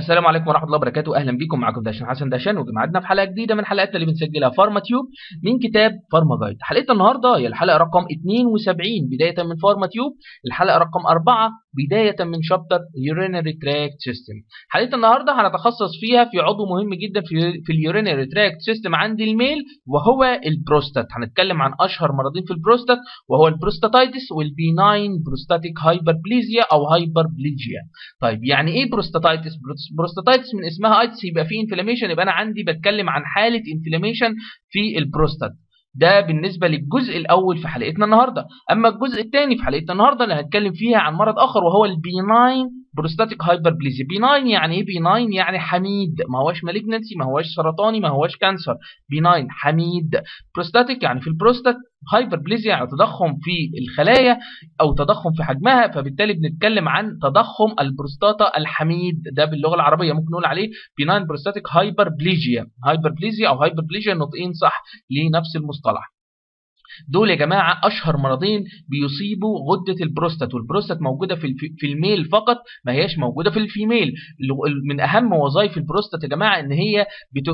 السلام عليكم ورحمه الله وبركاته اهلا بكم معكم داشن حسن داشن وجمعنا في حلقه جديده من حلقاتنا اللي بنسجلها فارما تيوب من كتاب فارما جايد حلقتنا النهارده هي الحلقه رقم 72 بدايه من فارما تيوب الحلقه رقم 4 بدايه من شابتر يورينري تراكت سيستم حلقتنا النهارده هنتخصص فيها في عضو مهم جدا في في اليورينري تراكت سيستم عند الميل وهو البروستات هنتكلم عن اشهر مرضين في البروستات وهو البروستاتايتس والبيناين بروستاتيك هايبربليزيا او هايبربليجيا طيب يعني ايه بروستاتايتس بروستاتايتس من اسمها ايتس يبقى فيه انفلاميشن يبقى انا عندي بتكلم عن حاله انفلاميشن في البروستات ده بالنسبه للجزء الاول في حلقتنا النهارده اما الجزء الثاني في حلقتنا النهارده اللي هنتكلم فيها عن مرض اخر وهو البيناين بروستاتيك هايبربليزيا بيناين يعني ايه بيناين يعني حميد ما هوش مالجنسي ما هوش سرطاني ما هوش كانسر بيناين حميد بروستاتيك يعني في البروستات هايبربليزيا يعني تضخم في الخلايا او تضخم في حجمها فبالتالي بنتكلم عن تضخم البروستاتا الحميد ده باللغه العربيه ممكن نقول عليه بيناين بروستاتيك هايبربليجيا هايبربليزيا او هايبربليجيا نطقين صح لنفس المصطلح دول يا جماعه اشهر مرضين بيصيبوا غده البروستات والبروستات موجوده في في الميل فقط ما هياش موجوده في الفيميل من اهم وظائف البروستات يا جماعه ان هي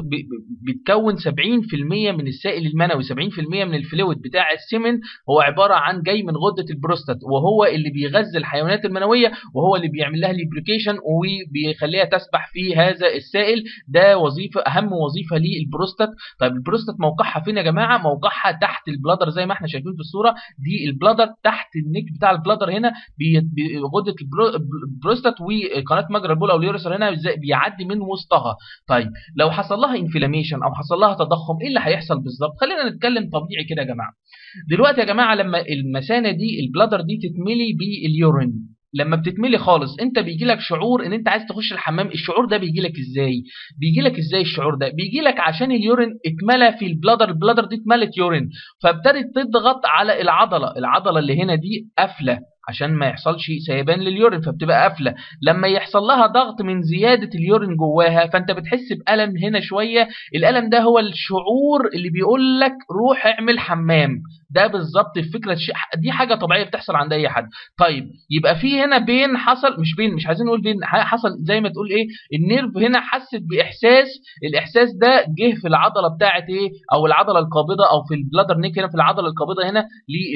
بتكون 70% من السائل المنوي 70% من الفلويد بتاع السمن هو عباره عن جاي من غده البروستات وهو اللي بيغذي الحيوانات المنويه وهو اللي بيعمل لها ليبريكيشن وبيخليها تسبح في هذا السائل ده وظيفه اهم وظيفه للبروستات طيب البروستات موقعها فين يا جماعه موقعها تحت البلادر زي ما احنا شايفين في الصوره دي البلادر تحت النيك بتاع البلادر هنا غده البروستات وقناه مجرى البول او اليوريثر هنا بيعدي من وسطها طيب لو حصل لها انفلاميشن او حصل لها تضخم ايه اللي هيحصل بالظبط خلينا نتكلم طبيعي كده يا جماعه دلوقتي يا جماعه لما المثانه دي البلادر دي تتملي باليورين لما بتتملي خالص انت بيجي لك شعور ان انت عايز تخش الحمام الشعور ده بيجي لك ازاي بيجي لك ازاي الشعور ده بيجي لك عشان اليورين اتملى في البلادر البلادر دي اتملت يورين فابتدت تضغط على العضله العضله اللي هنا دي قافله عشان ما يحصلش سيبان لليورين فبتبقى قافله لما يحصل لها ضغط من زياده اليورين جواها فانت بتحس بالم هنا شويه الالم ده هو الشعور اللي بيقول لك روح اعمل حمام ده بالظبط الفكره دي حاجه طبيعيه بتحصل عند اي حد طيب يبقى في هنا بين حصل مش بين مش عايزين نقول بين حصل زي ما تقول ايه النيرف هنا حست باحساس الاحساس ده جه في العضله بتاعه ايه او العضله القابضه او في البلادر نيك هنا في العضله القابضه هنا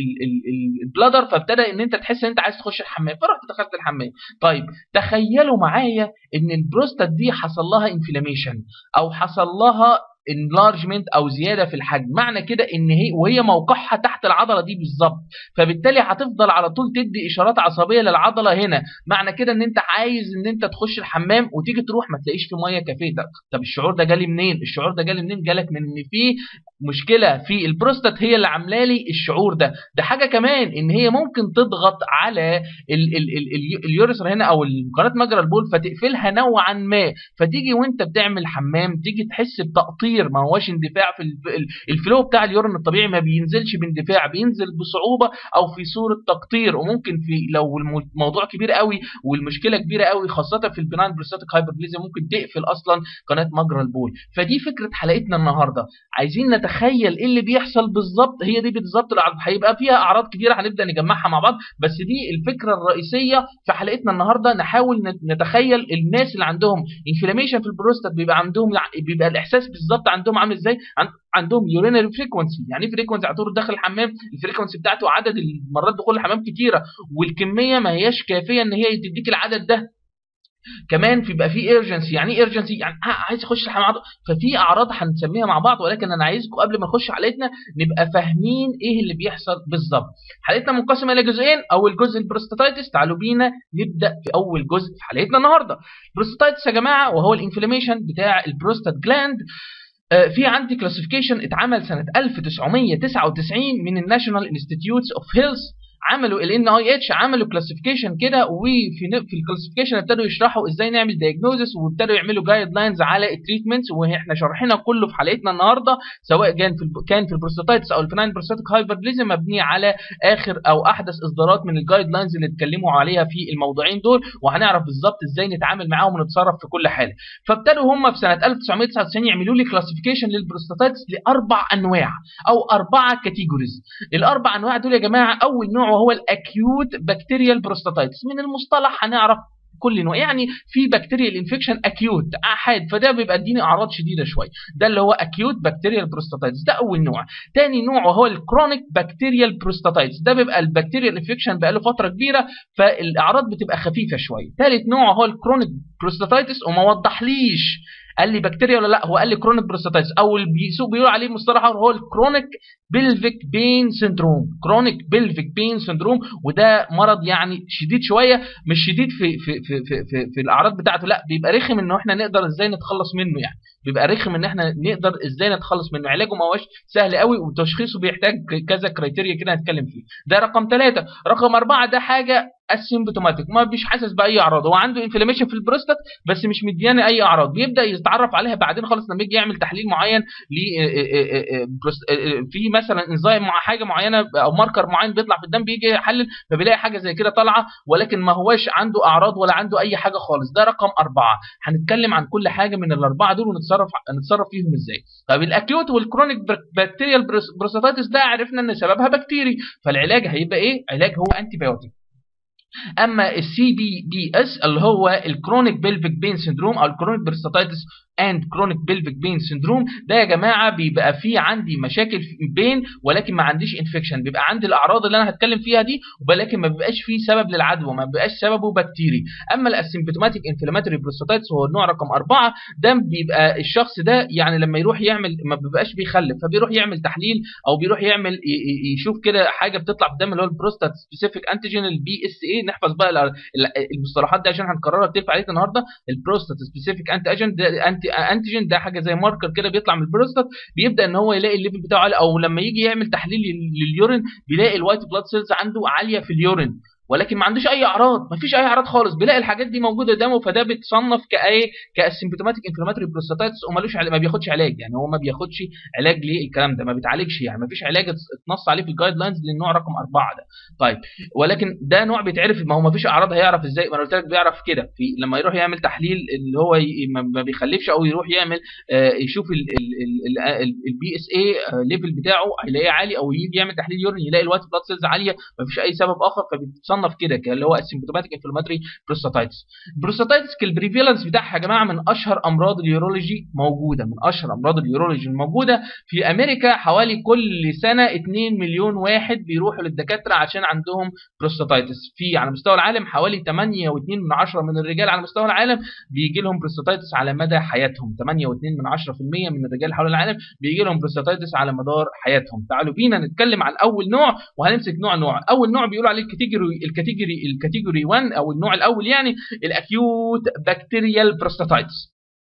للبلادر فابتدى ان انت تحس ان انت عايز تخش الحمام فرحت دخلت الحمام طيب تخيلوا معايا ان البروستات دي حصل لها انفلاميشن او حصل لها انلارجمنت او زياده في الحجم معنى كده ان هي وهي موقعها تحت العضله دي بالظبط فبالتالي هتفضل على طول تدي اشارات عصبيه للعضله هنا معنى كده ان انت عايز ان انت تخش الحمام وتيجي تروح ما تلاقيش في ميه كافيه طب الشعور ده جالي منين الشعور ده جالي منين جالك من ان في مشكله في البروستات هي اللي عامله لي الشعور ده ده حاجه كمان ان هي ممكن تضغط على ال ال ال اليوريثر هنا او قناه مجرى البول فتقفلها نوعا ما فتيجي وانت بتعمل حمام تيجي تحس بتقطير ما هوش اندفاع في الفلو بتاع اليورين الطبيعي ما بينزلش باندفاع بينزل بصعوبه او في صوره تقطير وممكن في لو الموضوع كبير قوي والمشكله كبيره قوي خاصه في البناين بروستاتيك هايبربليزيا ممكن تقفل اصلا قناه مجرى البول فدي فكره حلقتنا النهارده عايزين نتخيل ايه اللي بيحصل بالظبط هي دي بالظبط هيبقى فيها اعراض كتيره هنبدا نجمعها مع بعض بس دي الفكره الرئيسيه في حلقتنا النهارده نحاول نتخيل الناس اللي عندهم انفلاميشن في البروستات بيبقى عندهم بيبقى الاحساس بالظبط عندهم عامل ازاي عندهم يورينري فريكونسي يعني ايه فريكونسي على طول داخل الحمام الفريكونسي بتاعته عدد المرات دخول الحمام كتيره والكميه ما هياش كافيه ان هي تديك العدد ده كمان في بقى في ايرجنسي يعني ايه ايرجنسي يعني عايز اخش الحمام ففي اعراض هنسميها مع بعض ولكن انا عايزكم قبل ما نخش حلقتنا نبقى فاهمين ايه اللي بيحصل بالظبط حلقتنا منقسمه الى جزئين اول جزء البروستاتايتس تعالوا بينا نبدا في اول جزء في حلقتنا النهارده البروستاتايتس يا جماعه وهو الانفلاميشن بتاع البروستات جلاند في عندي كلاسيفيكيشن اتعمل سنه 1999 من الناشونال انستيتيوتس اوف هيلث عملوا ال اي اتش عملوا كلاسيفيكيشن كده وفي في الكلاسيفيكيشن ابتدوا يشرحوا ازاي نعمل دايجنوزس وابتدوا يعملوا جايد لاينز على التريتمنتس واحنا شارحينها كله في حلقتنا النهارده سواء كان في كان في البروستاتايتس او الفيناين بروستاتيك هايبربليزم مبنيه على اخر او احدث اصدارات من الجايد لاينز اللي اتكلموا عليها في الموضوعين دول وهنعرف بالظبط ازاي نتعامل معاهم ونتصرف في كل حاله فابتدوا هم في سنه 1999 يعملوا لي كلاسيفيكيشن للبروستاتايتس لاربع انواع او اربعه كاتيجوريز الاربع انواع دول يا جماعه اول نوع وهو الاكيوت بكتيريال بروستاتايتس من المصطلح هنعرف كل نوع يعني في بكتيريال انفكشن اكيوت حاد فده بيبقى اديني اعراض شديده شويه ده اللي هو اكيوت بكتيريال بروستاتايتس ده اول نوع تاني نوع وهو الكرونيك بكتيريال بروستاتايتس ده بيبقى البكتيريال انفكشن بقاله فتره كبيره فالاعراض بتبقى خفيفه شويه ثالث نوع هو الكرونيك بروستاتايتس وما وضحليش قال لي بكتيريا ولا لا هو قال لي كرونيك بروستاتايتس او اللي بيسوق بيقول عليه مصطلح هو الكرونيك بلفيك بين سندروم كرونيك بلفيك بين سندروم وده مرض يعني شديد شويه مش شديد في في في في, في, في الاعراض بتاعته لا بيبقى رخم ان احنا نقدر ازاي نتخلص منه يعني بيبقى رخم ان احنا نقدر ازاي نتخلص منه علاجه ما هوش سهل قوي وتشخيصه بيحتاج كذا كرايتيريا كده هنتكلم فيه ده رقم ثلاثة رقم أربعة ده حاجة اسيمبتوماتيك ما بيش حاسس باي اعراض هو عنده انفلاميشن في البروستات بس مش مدياني اي اعراض بيبدا يتعرف عليها بعدين خالص لما يجي يعمل تحليل معين ل في مثلا انزيم مع حاجه معينه او ماركر معين بيطلع في الدم بيجي يحلل فبيلاقي حاجه زي كده طالعه ولكن ما هواش عنده اعراض ولا عنده اي حاجه خالص ده رقم أربعة هنتكلم عن كل حاجه من الاربعه دول ونتصرف نتصرف فيهم ازاي طيب الاكيوت والكرونيك بكتيريال بروستاتيتس ده عرفنا ان سببها بكتيري فالعلاج هيبقى ايه علاج هو انتي بايوتيك اما السي بي بي اس اللي هو الكرونيك بيلفيك بين سندروم او الكرونيك بروستاتيتس اند كرونيك بيلفيك بين سندروم ده يا جماعه بيبقى فيه عندي مشاكل في بين ولكن ما عنديش انفكشن بيبقى عندي الاعراض اللي انا هتكلم فيها دي ولكن ما بيبقاش فيه سبب للعدوى ما بيبقاش سببه بكتيري اما الاسيمبتوماتيك انفلاماتوري بروستاتيتس هو النوع رقم أربعة ده بيبقى الشخص ده يعني لما يروح يعمل ما بيبقاش بيخلف فبيروح يعمل تحليل او بيروح يعمل يشوف كده حاجه بتطلع في الدم اللي هو البروستات سبيسيفيك انتيجين البي اس اي نحفظ بقى المصطلحات دي عشان هنكررها كتير عليك النهارده البروستات سبيسيفيك انتيجين ده انتي انتيجين ده حاجه زي ماركر كده بيطلع من البروستات بيبدا ان هو يلاقي الليفل بتاعه عالي او لما يجي يعمل تحليل لليورين بيلاقي الوايت بلاد سيلز عنده عاليه في اليورين ولكن ما عندوش اي اعراض ما فيش اي اعراض خالص بيلاقي الحاجات دي موجوده قدامه فده بيتصنف كايه كاسيمبتوماتيك انفلاماتوري بروستاتايتس ومالوش ما بياخدش علاج يعني هو ما بياخدش علاج للكلام ده ما بيتعالجش يعني ما فيش علاج اتنص عليه في الجايد لاينز للنوع رقم أربعة ده طيب ولكن ده نوع بيتعرف ما هو ما فيش اعراض هيعرف ازاي ما انا قلت لك بيعرف كده في لما يروح يعمل تحليل اللي هو ما بيخلفش او يروح يعمل آه يشوف البي اس اي ليفل بتاعه هيلاقيه عالي او يجي يعمل تحليل يورين يلاقي الوايت بلاد سيلز عاليه ما فيش اي سبب اخر فبيتصنف كده اللي هو اسيمبتوماتيك انفلاماتوري بروستاتايتس البروستاتايتس البريفالنس بتاعها يا جماعه من اشهر امراض اليورولوجي موجوده من اشهر امراض اليورولوجي الموجوده في امريكا حوالي كل سنه 2 مليون واحد بيروحوا للدكاتره عشان عندهم بروستاتايتس في على مستوى العالم حوالي 8.2 من 10 من الرجال على مستوى العالم بيجي لهم بروستاتايتس على مدى حياتهم 8.2 من 10% من الرجال حول العالم بيجي لهم بروستاتايتس على مدار حياتهم تعالوا بينا نتكلم عن اول نوع وهنمسك نوع نوع اول نوع بيقولوا عليه الكاتيجوري الكاتيجوري الكاتيجوري 1 او النوع الاول يعني الاكيوت بكتيريال بروستاتايتس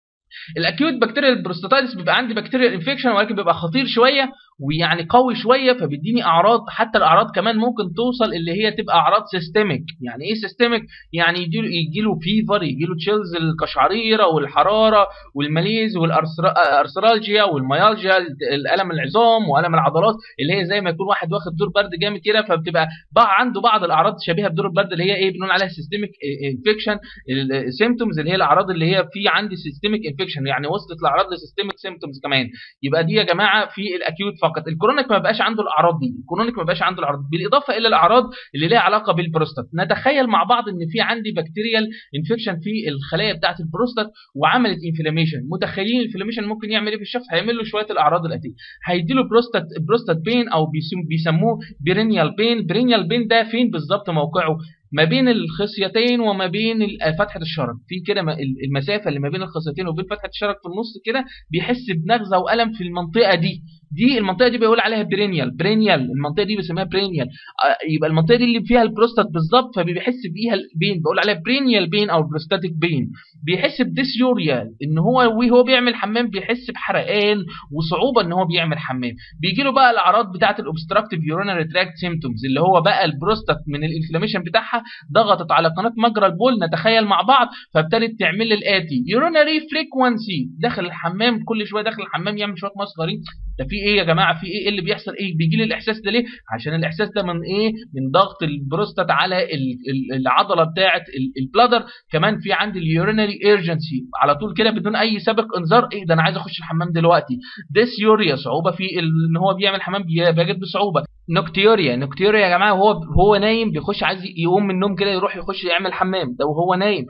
الاكيوت بكتيريال بروستاتايتس بيبقى عندي بكتيريال انفكشن ولكن بيبقى خطير شويه ويعني قوي شويه فبيديني اعراض حتى الاعراض كمان ممكن توصل اللي هي تبقى اعراض سيستميك يعني ايه سيستميك يعني يجي له فيفر يجي له تشيلز القشعريره والحراره والماليز والارثرالجيا والميالجيا الالم العظام والم العضلات اللي هي زي ما يكون واحد واخد دور برد جامد كده فبتبقى بقى عنده بعض الاعراض شبيهه بدور البرد اللي هي ايه بنقول عليها سيستميك انفكشن السيمتومز اللي هي الاعراض اللي هي في عندي سيستميك انفكشن يعني وصلت لاعراض لسيستميك سيمتومز كمان يبقى دي يا جماعه في الاكيوت فقط الكرونيك ما بقاش عنده الاعراض دي الكرونيك ما بقاش عنده الاعراض بالاضافه الى الاعراض اللي ليها علاقه بالبروستات نتخيل مع بعض ان في عندي بكتيريال انفكشن في الخلايا بتاعه البروستات وعملت انفلاميشن متخيلين الانفلاميشن ممكن يعمل ايه في الشخص هيعمل له شويه الاعراض الاتيه هيدي له بروستات بروستات بين او بيسموه بيرينيال بين بيرينيال بين ده فين بالظبط موقعه ما بين الخصيتين وما بين فتحه الشرج في كده المسافه اللي ما بين الخصيتين وبين فتحه الشرج في النص كده بيحس بنغزه والم في المنطقه دي دي المنطقه دي بيقول عليها برينيال برينيال المنطقه دي بيسميها برينيال يبقى المنطقه دي اللي فيها البروستات بالظبط فبيحس بيها البين بقول عليها برينيال بين او بروستاتيك بين بيحس بديسيوريا ان هو وهو بيعمل حمام بيحس بحرقان وصعوبه ان هو بيعمل حمام بيجي له بقى الاعراض بتاعه الاوبستراكتيف يورينري تراكت سيمتومز اللي هو بقى البروستات من الانفلاميشن بتاعها ضغطت على قناه مجرى البول نتخيل مع بعض فابتدت تعمل لي الاتي يورينري فريكوانسي داخل الحمام كل شويه داخل الحمام يعمل شويه ميه صغيرين ده في ايه يا جماعه في ايه اللي بيحصل ايه بيجي لي الاحساس ده ليه عشان الاحساس ده من ايه من ضغط البروستات على العضله بتاعه البلادر كمان في عندي اليورينري ايرجنسي على طول كده بدون اي سابق انذار ايه ده انا عايز اخش الحمام دلوقتي ديسيوريا صعوبه في ان هو بيعمل حمام بيجد بصعوبه نوكتيوريا نوكتيوريا يا جماعه هو هو نايم بيخش عايز يقوم من النوم كده يروح يخش يعمل حمام ده وهو نايم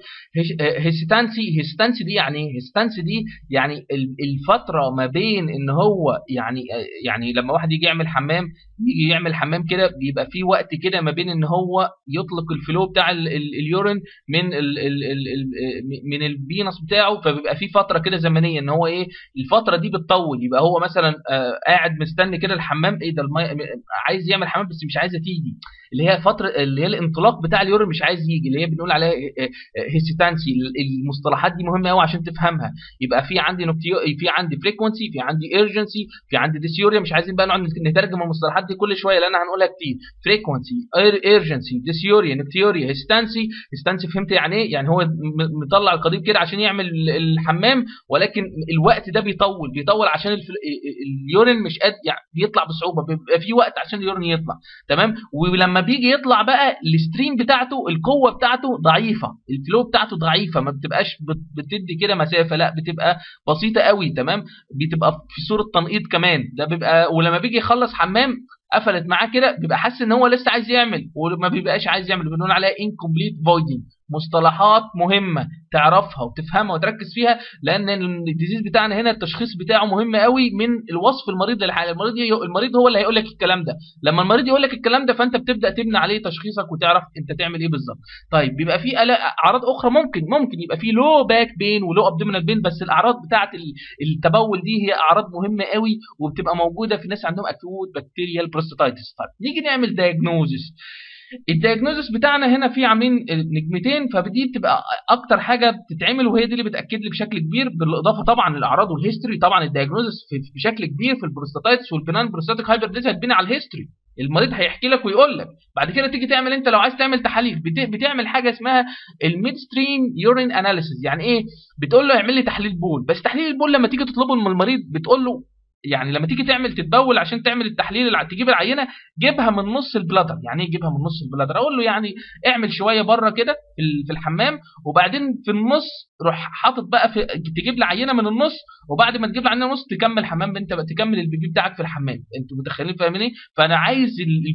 هيستانسي هيستانسي دي يعني ايه هيستانسي دي يعني الفتره ما بين ان هو يعني يعني لما واحد يجي يعمل حمام يجي يعمل حمام كده بيبقى في وقت كده ما بين ان هو يطلق الفلو بتاع اليورين من ال ال ال من البينس بتاعه فبيبقى في فتره كده زمنيه ان هو ايه الفتره دي بتطول يبقى هو مثلا قاعد مستني كده الحمام ايه ده المي عايز يعمل حمام بس مش عايزه تيجي اللي هي فتره اللي هي الانطلاق بتاع اليورين مش عايز يجي اللي هي بنقول عليها هيسيتانسي المصطلحات دي مهمه قوي عشان تفهمها يبقى في عندي نوكتيو في عندي فريكونسي في عندي ايرجنسي في عندي ديسيوريا مش عايزين بقى نقعد نترجم المصطلحات دي كل شويه لان هنقولها كتير فريكونسي ايرجنسي ديسيوريا نوكتيوريا هيستانسي هيستانسي فهمت يعني ايه يعني هو مطلع القضيب كده عشان يعمل الحمام ولكن الوقت ده بيطول بيطول عشان اليورين مش قد يعني بيطلع بصعوبه بيبقى في وقت عشان اليورين يطلع تمام ولما بيجي يطلع بقى الستريم بتاعته القوه بتاعته ضعيفه الفلو بتاعته ضعيفه ما بتبقاش بتدي كده مسافه لا بتبقى بسيطه قوي تمام بتبقى في صوره تنقيط كمان ده بيبقى ولما بيجي يخلص حمام قفلت معاه كده بيبقى حاسس ان هو لسه عايز يعمل وما بيبقاش عايز يعمل بنقول عليها incomplete voiding مصطلحات مهمه تعرفها وتفهمها وتركز فيها لان الديزيز بتاعنا هنا التشخيص بتاعه مهم قوي من الوصف المريض للحاله المريض المريض هو اللي هيقول لك الكلام ده لما المريض يقول لك الكلام ده فانت بتبدا تبني عليه تشخيصك وتعرف انت تعمل ايه بالظبط طيب بيبقى في اعراض اخرى ممكن ممكن يبقى في لو باك بين ولو ابدومينال بين بس الاعراض بتاعه التبول دي هي اعراض مهمه قوي وبتبقى موجوده في ناس عندهم اكيوت بكتيريال بروستاتايتس طيب نيجي نعمل دايجنوزس الدياجنوزس بتاعنا هنا في عاملين نجمتين فدي بتبقى اكتر حاجه بتتعمل وهي دي اللي بتاكد لي بشكل كبير بالاضافه طبعا للاعراض والهيستوري طبعا الدياجنوزس بشكل كبير في البروستاتايتس والبنان بروستاتيك هايبرديز هتبني على الهيستوري المريض هيحكي لك ويقول لك بعد كده تيجي تعمل انت لو عايز تعمل تحاليل بتعمل حاجه اسمها الميد ستريم يورين اناليسيز يعني ايه بتقول له اعمل لي تحليل بول بس تحليل البول لما تيجي تطلبه من المريض بتقول له يعني لما تيجي تعمل تتبول عشان تعمل التحليل اللي تجيب العينه جيبها من نص البلادر يعني ايه جيبها من نص البلادر اقول له يعني اعمل شويه بره كده في الحمام وبعدين في النص روح حاطط بقى في تجيب لي عينه من النص وبعد ما تجيب لي عينه نص تكمل حمام انت تكمل البيبي بتاعك في الحمام انتوا متخيلين فاهمين ايه فانا عايز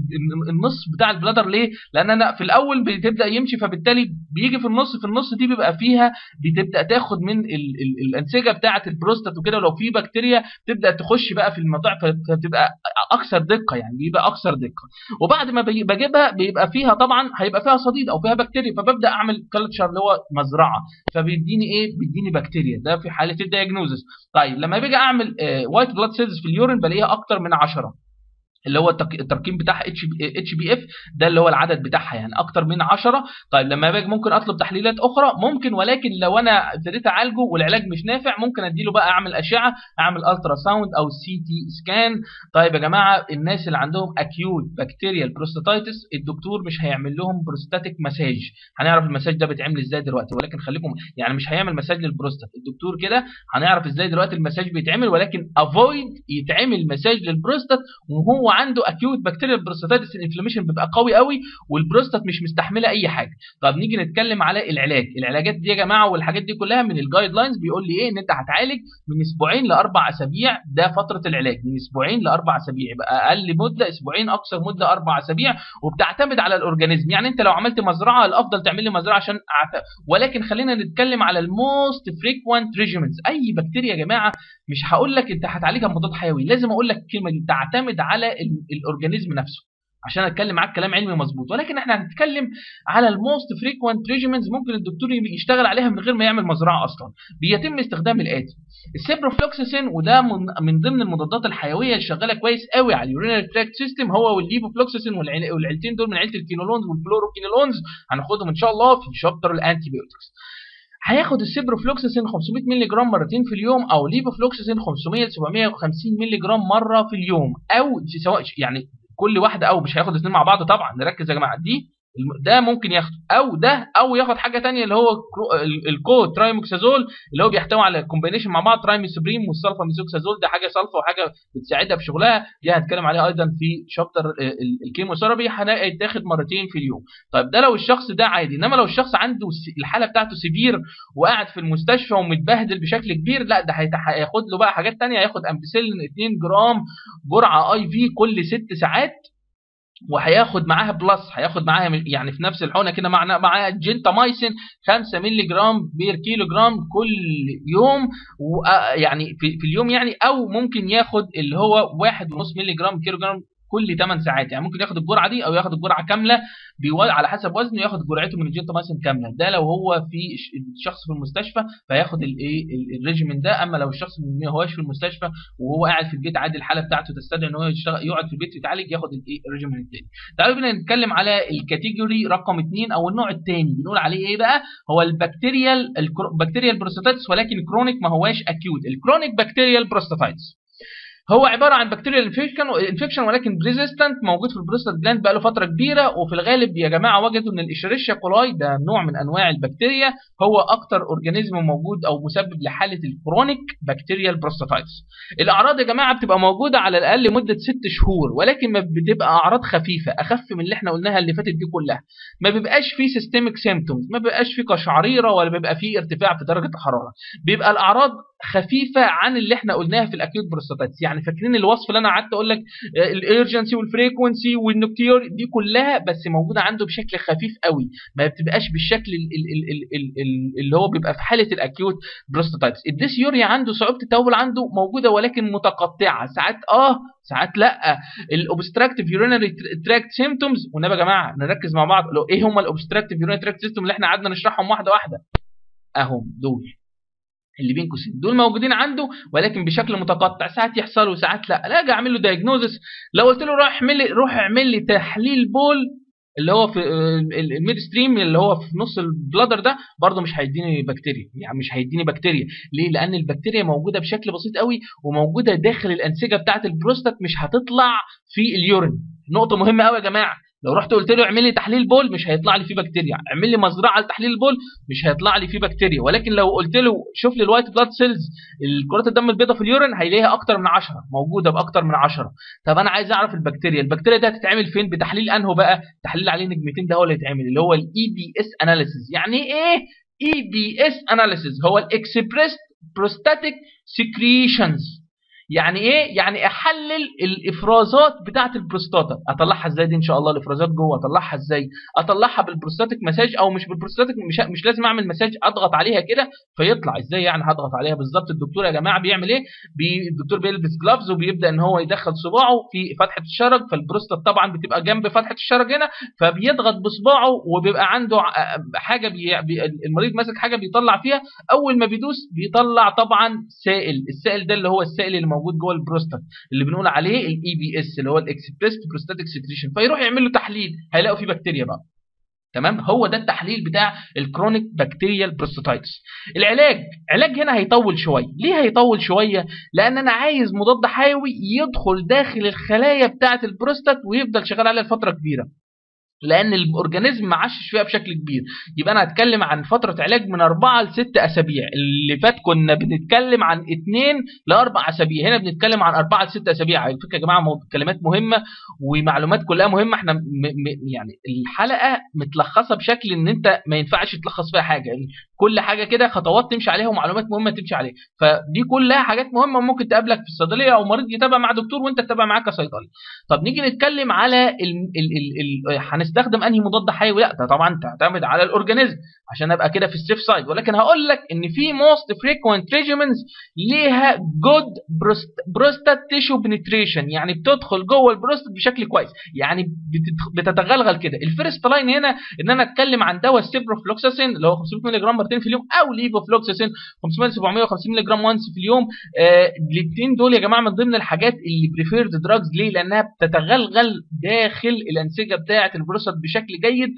النص بتاع البلادر ليه لان انا في الاول بتبدا يمشي فبالتالي بيجي في النص في النص دي بيبقى فيها بتبدا تاخد من ال ال الانسجه بتاعه البروستات وكده ولو في بكتيريا تبدا تخش بقى في الموضوع فبتبقى اكثر دقه يعني بيبقى اكثر دقه وبعد ما بجيبها بيبقى فيها طبعا هيبقى فيها صديد او فيها بكتيريا فببدا اعمل كلتشر اللي هو مزرعه فبيديني ايه بيديني بكتيريا ده في حاله الدياجنوزس طيب لما باجي اعمل وايت بلاد سيلز في اليورين بلاقيها اكتر من 10 اللي هو التركيب بتاعها اتش اتش بي اف ده اللي هو العدد بتاعها يعني اكتر من 10 طيب لما باجي ممكن اطلب تحليلات اخرى ممكن ولكن لو انا ابتديت اعالجه والعلاج مش نافع ممكن اديله بقى اعمل اشعه اعمل الترا ساوند او سي تي سكان طيب يا جماعه الناس اللي عندهم اكيوت بكتيريال بروستاتايتس الدكتور مش هيعمل لهم بروستاتيك مساج هنعرف المساج ده بيتعمل ازاي دلوقتي ولكن خليكم يعني مش هيعمل مساج للبروستات الدكتور كده هنعرف ازاي دلوقتي المساج بيتعمل ولكن افويد يتعمل مساج للبروستات وهو عنده اكيوت بكتيريال بروستاتيتس الانفلاميشن بيبقى قوي قوي والبروستات مش مستحمله اي حاجه طب نيجي نتكلم على العلاج العلاجات دي يا جماعه والحاجات دي كلها من الجايد لاينز بيقول لي ايه ان انت هتعالج من اسبوعين لاربع اسابيع ده فتره العلاج من اسبوعين لاربع اسابيع يبقى اقل مده اسبوعين اقصى مده اربع اسابيع وبتعتمد على الاورجانيزم يعني انت لو عملت مزرعه الافضل تعمل لي مزرعه عشان أعت... ولكن خلينا نتكلم على الموست فريكوينت ريجيمنتس اي بكتيريا يا جماعه مش هقول لك انت هتعالجها بمضاد حيوي لازم اقول لك الكلمه دي تعتمد على الاورجانيزم نفسه عشان اتكلم معاك كلام علمي مظبوط ولكن احنا هنتكلم على الموست فريكوينت ريجيمنتس ممكن الدكتور يشتغل عليها من غير ما يعمل مزرعه اصلا بيتم استخدام الاتي السيبروفلوكسيسين وده من, من ضمن المضادات الحيويه اللي شغاله كويس قوي على اليورينري تراكت سيستم هو والليفوفلوكسيسين والعيلتين دول من عيله الكينولونز والفلوروكينولونز هناخدهم ان شاء الله في شابتر الانتيبيوتكس هياخد السيبروفلوكسيسين 500 مللي جرام مرتين في اليوم او ليفوفلوكسيسين 500 ل 750 مللي جرام مره في اليوم او سواء يعني كل واحده او مش هياخد الاثنين مع بعض طبعا نركز يا جماعه دي ده ممكن ياخده او ده او ياخد حاجه ثانيه اللي هو الكو ترايموكسازول اللي هو بيحتوي على كومبينيشن مع بعض ترايميسوبريم والسلفا ميثوكسازول ده حاجه سلفا وحاجه بتساعدها في شغلها دي هنتكلم عليها ايضا في شابتر الكيموثيرابي هيتاخد مرتين في اليوم طيب ده لو الشخص ده عادي انما لو الشخص عنده الحاله بتاعته سيفير وقاعد في المستشفى ومتبهدل بشكل كبير لا ده هياخد له بقى حاجات ثانيه هياخد امبيسيلين 2 جرام جرعه اي في كل ست ساعات وهياخد معاها بلس هياخد معاها يعني في نفس الحقنه كده معنا معاها جنتامايسين 5 مللي جرام بير كيلو جرام كل يوم يعني في, في اليوم يعني او ممكن ياخد اللي هو 1.5 مللي جرام كيلو جرام كل 8 ساعات يعني ممكن ياخد الجرعه دي او ياخد الجرعه كامله على حسب وزنه ياخد جرعته من الجنتامايسين كامله ده لو هو في شخص في المستشفى فياخد الايه الريجيمين ده اما لو الشخص ما هوش في المستشفى وهو قاعد في البيت عادي الحاله بتاعته تستدعي ان هو يشتغل يقعد في البيت يتعالج ياخد الايه الريجيمين الثاني تعالوا بينا نتكلم على الكاتيجوري رقم 2 او النوع الثاني بنقول عليه ايه بقى هو البكتيريال البكتيريال بروستاتيتس ولكن كرونيك ما هواش اكيوت الكرونيك بكتيريال بروستاتيتس هو عباره عن بكتيريال انفكشن انفكشن ولكن ريزيستنت موجود في البروستات جلاند بقاله فتره كبيره وفي الغالب يا جماعه وجدوا ان الاشريشيا كولاي ده نوع من انواع البكتيريا هو اكتر اورجانيزم موجود او مسبب لحاله الكرونيك بكتيريال بروستاتايتس الاعراض يا جماعه بتبقى موجوده على الاقل مده ست شهور ولكن ما بتبقى اعراض خفيفه اخف من اللي احنا قلناها اللي فاتت دي كلها ما بيبقاش فيه سيستميك سيمبتومز ما بيبقاش فيه قشعريره ولا بيبقى فيه ارتفاع في درجه الحراره بيبقى الاعراض خفيفه عن اللي احنا قلناها في الاكيوت بروستاتايتس يعني فاكرين الوصف اللي انا قعدت اقول لك الارجنسي والفريكونسي والنكتيور دي كلها بس موجوده عنده بشكل خفيف قوي ما بتبقاش بالشكل اللي هو بيبقى في حاله الاكيوت بروستاتايتس الديسيوريا عنده صعوبه التبول عنده موجوده ولكن متقطعه ساعات اه ساعات لا الاوبستراكتيف يورينري تراكت سيمتومز والنبي يا جماعه نركز مع بعض لو ايه هم الاوبستراكتيف يورينري تراكت سيمتوم اللي احنا قعدنا نشرحهم واحده واحده اهم دول اللي بين قوسين دول موجودين عنده ولكن بشكل متقطع ساعات يحصلوا وساعات لا لا اجي اعمل له دايجنوزس لو قلت له روح اعمل لي روح اعمل لي تحليل بول اللي هو في الميد ستريم اللي هو في نص البلادر ده برده مش هيديني بكتيريا يعني مش هيديني بكتيريا ليه لان البكتيريا موجوده بشكل بسيط قوي وموجوده داخل الانسجه بتاعه البروستات مش هتطلع في اليورين نقطه مهمه قوي يا جماعه لو رحت قلت له اعمل لي تحليل بول مش هيطلع لي فيه بكتيريا اعمل لي مزرعه لتحليل البول مش هيطلع لي فيه بكتيريا ولكن لو قلت له شوف لي الوايت بلاد سيلز الكرات الدم البيضاء في اليورين هيلاقيها اكتر من 10 موجوده باكتر من 10 طب انا عايز اعرف البكتيريا البكتيريا دي هتتعمل فين بتحليل انهو بقى تحليل عليه نجمتين ده هو اللي هيتعمل اللي هو الاي بي اس اناليسيز يعني ايه اي بي اس اناليسيز هو الاكسبريست بروستاتيك سكريشنز يعني ايه يعني احلل الافرازات بتاعه البروستاتا اطلعها ازاي دي ان شاء الله الافرازات جوه اطلعها ازاي اطلعها بالبروستاتيك مساج او مش بالبروستاتيك مش, مش لازم اعمل مساج اضغط عليها كده فيطلع ازاي يعني هضغط عليها بالظبط الدكتور يا جماعه بيعمل ايه بي الدكتور بيلبس جلافز وبيبدا ان هو يدخل صباعه في فتحه الشرج فالبروستات طبعا بتبقى جنب فتحه الشرج هنا فبيضغط بصباعه وبيبقى عنده حاجه بي... بي... المريض ماسك حاجه بيطلع فيها اول ما بيدوس بيطلع طبعا سائل السائل ده اللي هو السائل اللي موجود جوه البروستات اللي بنقول عليه الاي بي اس اللي هو الاكسبريست بروستاتيك سكريشن فيروح يعمل له تحليل هيلاقوا فيه بكتيريا بقى تمام هو ده التحليل بتاع الكرونيك بكتيريال بروستاتايتس العلاج علاج هنا هيطول شويه ليه هيطول شويه لان انا عايز مضاد حيوي يدخل داخل الخلايا بتاعه البروستات ويفضل شغال عليها لفتره كبيره لان الاورجانيزم ما عاشش فيها بشكل كبير يبقى انا هتكلم عن فتره علاج من 4 ل 6 اسابيع اللي فات كنا بنتكلم عن 2 ل 4 اسابيع هنا بنتكلم عن 4 ل 6 اسابيع على فكره يا جماعه كلمات مهمه ومعلومات كلها مهمه احنا م م يعني الحلقه متلخصه بشكل ان انت ما ينفعش تلخص فيها حاجه يعني كل حاجه كده خطوات تمشي عليها ومعلومات مهمه تمشي عليها فدي كلها حاجات مهمه ممكن تقابلك في الصيدليه او مريض يتابع مع دكتور وانت تتابع معاه كصيدلي طب نيجي نتكلم على ال ال ال ال هنستخدم انهي مضاد حيوي لا ده طبعا تعتمد على الاورجانيزم عشان ابقى كده في السيف سايد ولكن هقول لك ان في موست فريكوينت ريجيمنز ليها جود بروستات تيشو بنتريشن يعني بتدخل جوه البروستات بشكل كويس يعني بتتغلغل كده الفيرست لاين هنا ان انا اتكلم عن دواء السيبروفلوكساسين اللي هو 500 مللي جرام مرتين في اليوم او ليفوفلوكساسين 500 750 مللي جرام وانس في اليوم آه الاثنين دول يا جماعه من ضمن الحاجات اللي بريفيرد دراجز ليه لانها بتتغلغل داخل الانسجه بتاعه البروستات بشكل جيد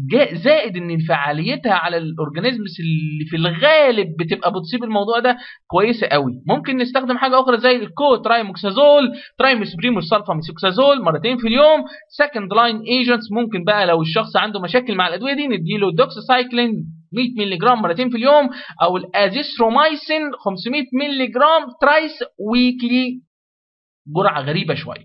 زائد ان فعاليتها على الاورجانيزمز اللي في الغالب بتبقى بتصيب الموضوع ده كويسه قوي ممكن نستخدم حاجه اخرى زي الكو ترايموكسازول ترايموسبريموس سلفاميسوكسازول مرتين في اليوم سكند لاين ايجنتس ممكن بقى لو الشخص عنده مشاكل مع الادويه دي نديله دوكساسايكلين 100 مللي جرام مرتين في اليوم او الازيثرومايسين 500 مللي جرام ترايس ويكلي جرعه غريبه شويه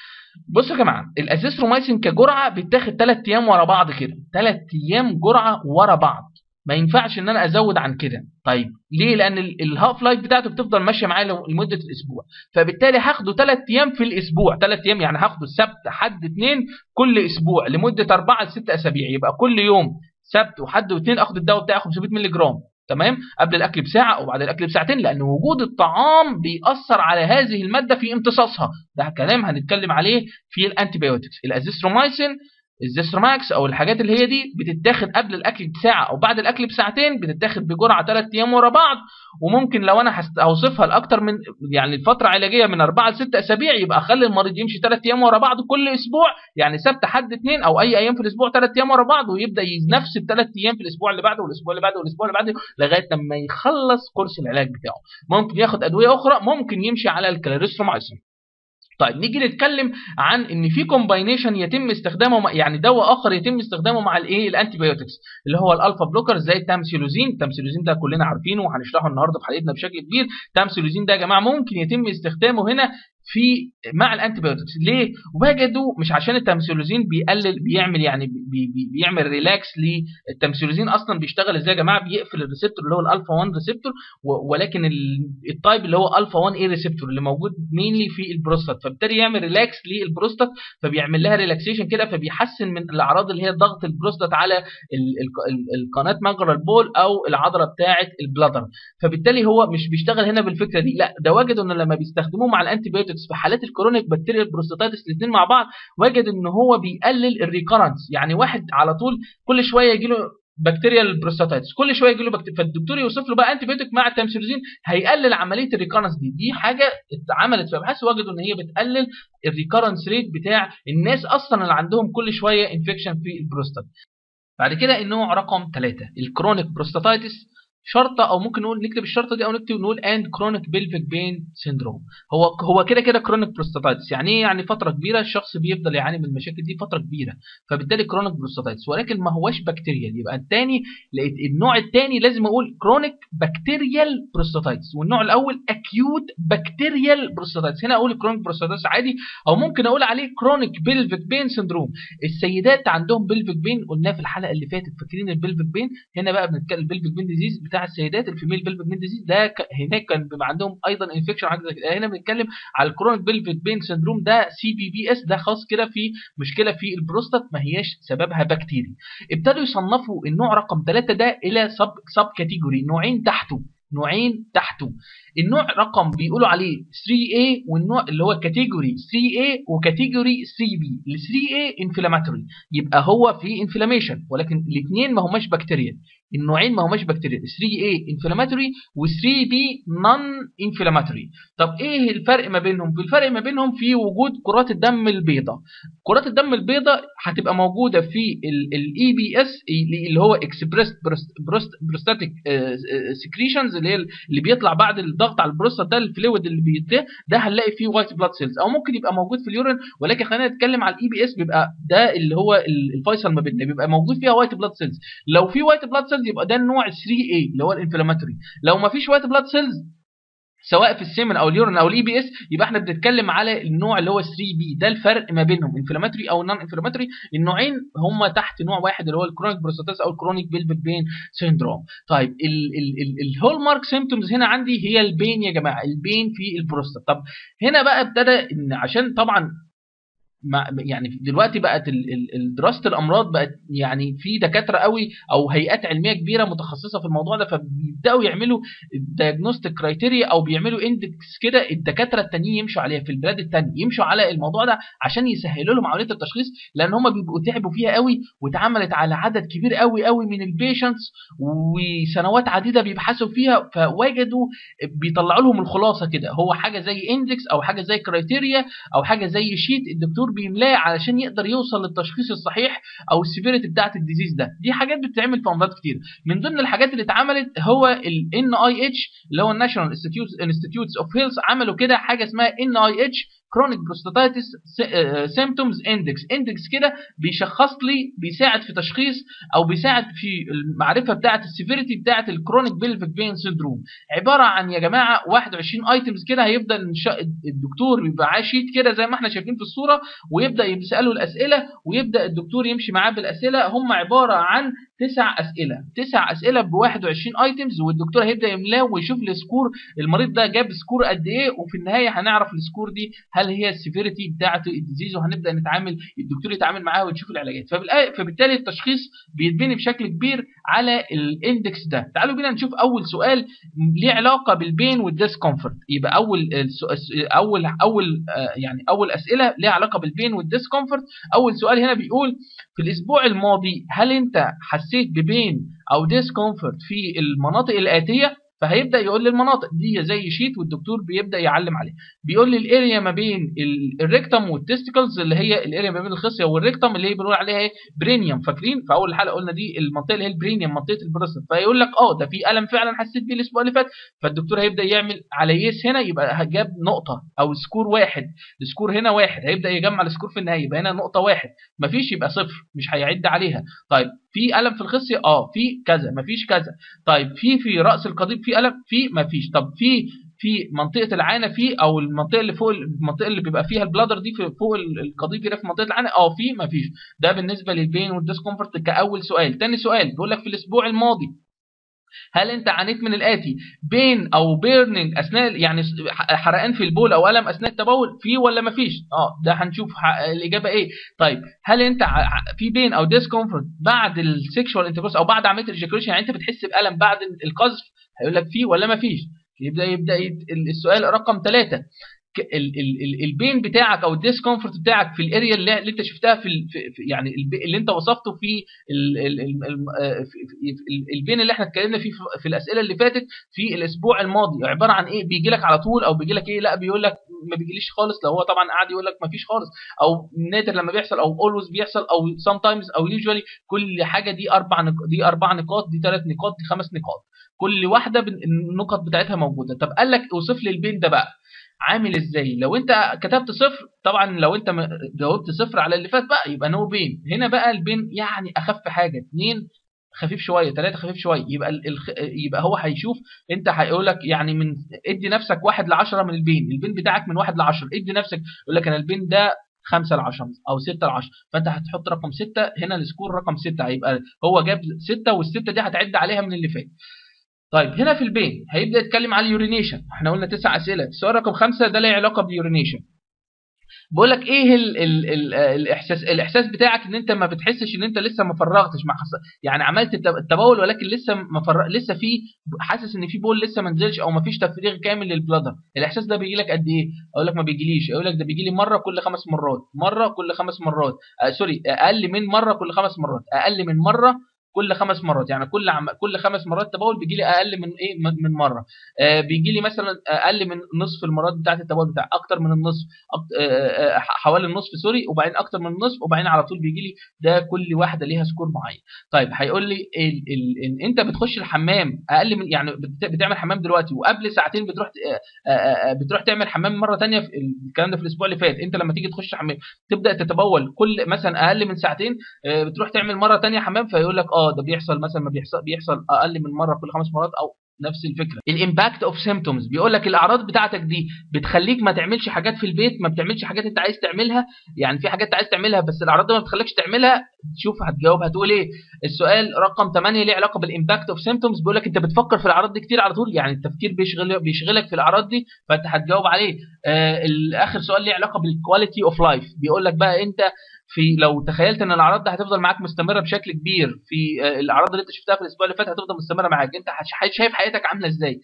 بصوا يا جماعه الازيثرومايسين كجرعه بيتاخد 3 ايام ورا بعض كده 3 ايام جرعه ورا بعض ما ينفعش ان انا ازود عن كده طيب ليه لان الهاف لايف بتاعته بتفضل ماشيه معايا لمده الاسبوع فبالتالي هاخده 3 ايام في الاسبوع 3 ايام يعني هاخده السبت حد اثنين كل اسبوع لمده 4 ل 6 اسابيع يبقى كل يوم سبت وحد واثنين اخد الدواء بتاعي 500 مللي جرام تمام قبل الاكل بساعه او بعد الاكل بساعتين لان وجود الطعام بيأثر على هذه الماده في امتصاصها ده كلام هنتكلم عليه في الانتيبيوتكس الازيثرومايسين الزيستروماكس او الحاجات اللي هي دي بتتاخد قبل الاكل بساعه او بعد الاكل بساعتين بتتاخد بجرعه 3 ايام ورا بعض وممكن لو انا هوصفها لاكتر من يعني الفتره علاجيه من 4 ل 6 اسابيع يبقى اخلي المريض يمشي 3 ايام ورا بعض كل اسبوع يعني سبت حد اثنين او اي ايام في الاسبوع 3 ايام ورا بعض ويبدا نفس الثلاث ايام في الاسبوع اللي بعده والاسبوع اللي بعده والاسبوع اللي بعده لغايه لما يخلص كورس العلاج بتاعه ممكن ياخد ادويه اخرى ممكن يمشي على الكلاريسترومايسين طيب نيجي نتكلم عن ان في كومباينيشن يتم استخدامه مع يعني دواء اخر يتم استخدامه مع الايه الانتي بايوتكس اللي هو الالفا بلوكر زي التامسيلوزين التامسيلوزين ده كلنا عارفينه وهنشرحه النهارده في حلقتنا بشكل كبير التامسيلوزين ده يا جماعه ممكن يتم استخدامه هنا في مع الانتيبيوتكس ليه وجدوا مش عشان التمثيلوزين بيقلل بيعمل يعني بي بي بيعمل ريلاكس للتمثيلوزين اصلا بيشتغل ازاي يا جماعه بيقفل الريسبتور اللي هو الالفا 1 ريسبتور ولكن التايب اللي هو الفا 1 اي ريسبتور اللي موجود مينلي في البروستات فبالتالي يعمل ريلاكس للبروستات فبيعمل لها ريلاكسيشن كده فبيحسن من الاعراض اللي هي ضغط البروستات على القناه مجرى البول او العضله بتاعه البلادر فبالتالي هو مش بيشتغل هنا بالفكره دي لا ده وجدوا ان لما بيستخدموه مع الانتيبيوتكس بروستاتيتس في حالات الكرونيك بكتيريا بروستاتيتس الاثنين مع بعض وجد ان هو بيقلل الريكرنس يعني واحد على طول كل شويه يجي له بكتيريا البروستاتيتس كل شويه يجي له بكتيريا فالدكتور يوصف له بقى انتي بيوتيك مع التامسيلوزين هيقلل عمليه الريكرنس دي دي حاجه اتعملت في ابحاث وجدوا ان هي بتقلل الريكرنس ريت بتاع الناس اصلا اللي عندهم كل شويه انفكشن في البروستات بعد كده النوع رقم 3 الكرونيك بروستاتيتس شرطه او ممكن نقول نكتب الشرطه دي او نكتب نقول اند كرونيك بيلفيك بين سيندروم هو هو كده كده كرونيك بروستاتايتس يعني ايه يعني فتره كبيره الشخص بيفضل يعاني من المشاكل دي فتره كبيره فبالتالي كرونيك بروستاتايتس ولكن ما هوش بكتيريال يبقى الثاني لقيت النوع الثاني لازم اقول كرونيك بكتيريال بروستاتايتس والنوع الاول اكيوت بكتيريال بروستاتايتس هنا اقول كرونيك بروستاتايتس عادي او ممكن اقول عليه كرونيك بيلفيك بين سيندروم السيدات عندهم بيلفيك بين قلناه في الحلقه اللي فاتت فاكرين البيلفيك بين هنا بقى بنتكلم البيلفيك بين ديزيز بتاع السيدات الفيميل بيلفيك بين ديزيز ده ك... هناك كان بيبقى عندهم ايضا انفكشن حاجه زي كده هنا بنتكلم على الكرونيك بيلفيك بين سندروم ده سي بي بي اس ده خاص كده في مشكله في البروستات ما هياش سببها بكتيري ابتدوا يصنفوا النوع رقم 3 ده الى سب سب كاتيجوري نوعين تحته نوعين تحته النوع رقم بيقولوا عليه 3A والنوع اللي هو كاتيجوري 3A وكاتيجوري 3B ال 3A انفلاماتوري يبقى هو في انفلاميشن ولكن الاثنين ما هماش بكتيريا النوعين ما هماش بكتيريا 3A انفلاماتوري و3B نون انفلاماتوري طب ايه الفرق ما بينهم في الفرق ما بينهم في وجود كرات الدم البيضاء كرات الدم البيضاء هتبقى موجوده في الاي بي اس اللي هو اكسبريست بروستاتيك سكريشنز اللي هي اللي بيطلع بعد الضغط على البروستات ده الفلويد اللي بيطلع ده هنلاقي فيه وايت بلاد سيلز او ممكن يبقى موجود في اليورين ولكن خلينا نتكلم على الاي بي اس بيبقى ده اللي هو الفيصل ما بيننا بيبقى موجود فيها وايت بلاد سيلز لو في وايت بلاد سيلز يبقى ده النوع 3A اللي هو الانفلاماتوري لو ما فيش وايت بلاد سيلز سواء في السيمن او اليورين او الاي بي اس يبقى احنا بنتكلم على النوع اللي هو 3 بي ده الفرق ما بينهم انفلاماتوري او نون انفلاماتوري النوعين هم تحت نوع واحد اللي هو الكرونيك بروستاتيس او الكرونيك بيلفيك بين سيندروم طيب الهول مارك سيمبتومز هنا عندي هي البين يا جماعه البين في البروستات طب هنا بقى ابتدى ان عشان طبعا يعني دلوقتي بقت دراسه الامراض بقت يعني في دكاتره قوي او هيئات علميه كبيره متخصصه في الموضوع ده فبيبداوا يعملوا دايجنوستيك كرايتيريا او بيعملوا اندكس كده الدكاتره التانيين يمشوا عليها في البلاد التانية يمشوا على الموضوع ده عشان يسهلوا لهم عمليه التشخيص لان هم بيبقوا تعبوا فيها قوي واتعملت على عدد كبير قوي قوي من البيشنتس وسنوات عديده بيبحثوا فيها فوجدوا بيطلعوا لهم الخلاصه كده هو حاجه زي اندكس او حاجه زي كرايتيريا او حاجه زي شيت الدكتور بيملاه علشان يقدر يوصل للتشخيص الصحيح او السيفيريتي بتاعه الديزيز ده دي حاجات بتتعمل في امراض كتير من ضمن الحاجات اللي اتعملت هو ال NIH اللي هو الناشونال انستيتيوتس اوف هيلث عملوا كده حاجه اسمها NIH كرونيك بروستاتايتس سيمبتومز اندكس اندكس كده بيشخص لي بيساعد في تشخيص او بيساعد في المعرفه بتاعه السيفيريتي بتاعه الكرونيك بيلفيك بين سيندروم عباره عن يا جماعه 21 ايتمز كده هيفضل الدكتور بيبقى معاه شيت كده زي ما احنا شايفين في الصوره ويبدا يساله الاسئله ويبدا الدكتور يمشي معاه بالاسئله هم عباره عن تسع اسئله تسع اسئله ب 21 ايتمز والدكتور هيبدا يملاه ويشوف السكور المريض ده جاب سكور قد ايه وفي النهايه هنعرف السكور دي هل هي السيفيريتي بتاعه الديزيز وهنبدا نتعامل الدكتور يتعامل معاها ويشوف العلاجات فبالتالي التشخيص بيتبني بشكل كبير على الاندكس ده تعالوا بينا نشوف اول سؤال ليه علاقه بالبين والديسكومفورت يبقى اول اول اول يعني اول اسئله ليها علاقه بالبين والديسكومفورت اول سؤال هنا بيقول في الاسبوع الماضي هل انت حسيت ببين او ديسكومفورت في المناطق الاتيه فهيبدا يقول لي المناطق دي زي شيت والدكتور بيبدا يعلم عليه بيقول لي الاريا ما بين الريكتم والتستيكلز اللي هي الاريا ما بين الخصيه والريكتم اللي هي بنقول عليها ايه برينيوم فاكرين في اول حلقه قلنا دي المنطقه اللي هي البرينيوم منطقه البروستات فيقول لك اه ده في الم فعلا حسيت بيه الاسبوع اللي فات فالدكتور هيبدا يعمل على يس هنا يبقى جاب نقطه او سكور واحد السكور هنا واحد هيبدا يجمع السكور في النهايه يبقى هنا نقطه واحد مفيش يبقى صفر مش هيعد عليها طيب في الم في الخصيه اه في كذا مفيش كذا طيب في في راس القضيب في الم في مفيش طب في في منطقه العانه في او المنطقه اللي فوق المنطقه اللي بيبقى فيها البلادر دي في فوق القضيب كده في منطقه العانه اه في مفيش ده بالنسبه للبين والديسكومفورت كاول سؤال تاني سؤال بيقول لك في الاسبوع الماضي هل انت عانيت من الاتي بين او بيرنينج اثناء يعني حرقان في البول او الم اثناء التبول في ولا ما فيش اه ده هنشوف الاجابه ايه طيب هل انت في بين او ديسكومفورت بعد السكشوال انتركورس او بعد عمليه الجاكوليشن يعني انت بتحس بالم بعد القذف هيقول لك في ولا ما فيش يبدا يبدا السؤال رقم ثلاثة البين بتاعك او الديسكومفورت بتاعك في الاريا اللي, اللي انت شفتها في, في يعني اللي انت وصفته في البين اللي احنا اتكلمنا فيه في الاسئله اللي فاتت في الاسبوع الماضي عباره عن ايه بيجي لك على طول او بيجي لك ايه لا بيقول لك ما بيجيليش خالص لو هو طبعا قاعد يقول لك ما فيش خالص او نادر لما بيحصل او اولويز بيحصل او سام تايمز او يوجوالي كل حاجه دي اربع نقاط دي اربع نقاط دي ثلاث نقاط دي خمس نقاط كل واحده النقط بتاعتها موجوده طب قال لك اوصف لي البين ده بقى عامل ازاي لو انت كتبت صفر طبعا لو انت جاوبت صفر على اللي فات بقى يبقى نو بين هنا بقى البين يعني اخف حاجه اثنين خفيف شويه ثلاثه خفيف شويه يبقى الخ... يبقى هو هيشوف انت هيقول لك يعني من ادي نفسك واحد ل 10 من البين البين بتاعك من واحد ل 10 ادي نفسك يقول لك انا البين ده 5 ل 10 او 6 ل 10 فانت هتحط رقم 6 هنا السكور رقم 6 هيبقى هو جاب 6 والسته دي هتعد عليها من اللي فات طيب هنا في البين هيبدا يتكلم على اليورينيشن احنا قلنا تسع اسئله السؤال رقم خمسة ده له علاقه باليورينيشن بقول لك ايه ال ال ال الاحساس الاحساس بتاعك ان انت ما بتحسش ان انت لسه ما فرغتش ما حصل يعني عملت التبول ولكن لسه ما فرغ لسه في حاسس ان في بول لسه ما نزلش او ما فيش تفريغ كامل للبلادر الاحساس ده بيجي لك قد ايه اقول لك ما بيجيليش اقول لك ده بيجي لي مره كل خمس مرات مره كل خمس مرات آه سوري اقل من مره كل خمس مرات اقل من مره كل خمس مرات يعني كل عم... كل خمس مرات تبول بيجي لي اقل من ايه من مره آه بيجي لي مثلا اقل من نصف المرات بتاعه التبول بتاع اكتر من النصف أكتر... آه حوالي النصف سوري وبعدين اكتر من النصف وبعدين على طول بيجي لي ده كل واحده ليها سكور معين طيب هيقول لي ال... ال... ال... انت بتخش الحمام اقل من يعني بت... بتعمل حمام دلوقتي وقبل ساعتين بتروح آه بتروح تعمل حمام مره ثانيه في الكلام ده في الاسبوع اللي فات انت لما تيجي تخش حمام تبدا تتبول كل مثلا اقل من ساعتين بتروح تعمل مره ثانيه حمام فيقول لك اه ده بيحصل مثلا ما بيحصل بيحصل اقل من مره كل خمس مرات او نفس الفكره الامباكت اوف سيمبتومز بيقول لك الاعراض بتاعتك دي بتخليك ما تعملش حاجات في البيت ما بتعملش حاجات انت عايز تعملها يعني في حاجات انت عايز تعملها بس الاعراض دي ما بتخليكش تعملها شوف هتجاوب هتقول ايه السؤال رقم 8 ليه علاقه بالامباكت اوف سيمبتومز بيقول لك انت بتفكر في الاعراض دي كتير على طول يعني التفكير بيشغل بيشغلك في الاعراض دي فانت هتجاوب عليه آه اخر سؤال ليه علاقه بالكواليتي اوف لايف بيقول لك بقى انت في لو تخيلت ان الاعراض دي هتفضل معاك مستمره بشكل كبير في الاعراض اللي انت شفتها في الاسبوع اللي فات هتفضل مستمره معاك انت شايف حياتك عامله ازاي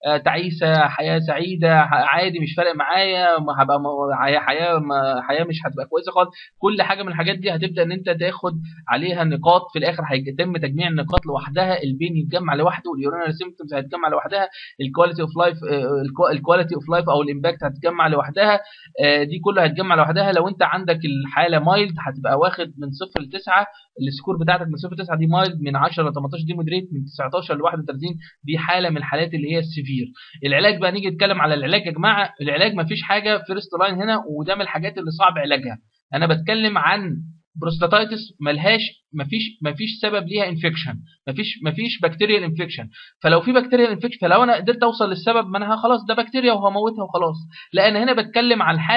تعيسه حياه سعيده عادي مش فارق معايا هبقى حياه حياه مش هتبقى كويسه خالص كل حاجه من الحاجات دي هتبدا ان انت تاخد عليها نقاط في الاخر هيتم تجميع النقاط لوحدها البين يتجمع لوحده واليورينال سيمبتومز هتتجمع لوحدها الكواليتي اوف لايف الكواليتي اوف لايف او الامباكت هتتجمع لوحدها دي كلها هتتجمع لوحدها لو انت عندك الحاله مايلد هتبقى واخد من 0 ل 9 السكور بتاعتك من 0 ل 9 دي مايلد من 10 ل 18 دي مودريت من 19 ل 31 دي حاله من الحالات اللي هي السيفير العلاج بقى نيجي نتكلم على العلاج يا جماعه العلاج ما فيش حاجه فيرست لاين هنا وده من الحاجات اللي صعب علاجها انا بتكلم عن بروستاتايتس ملهاش مفيش مفيش سبب ليها انفكشن مفيش مفيش بكتيريال انفكشن فلو في بكتيريال انفكشن فلو انا قدرت اوصل للسبب ما انا خلاص ده بكتيريا وهموتها وخلاص لا انا هنا بتكلم عن حاله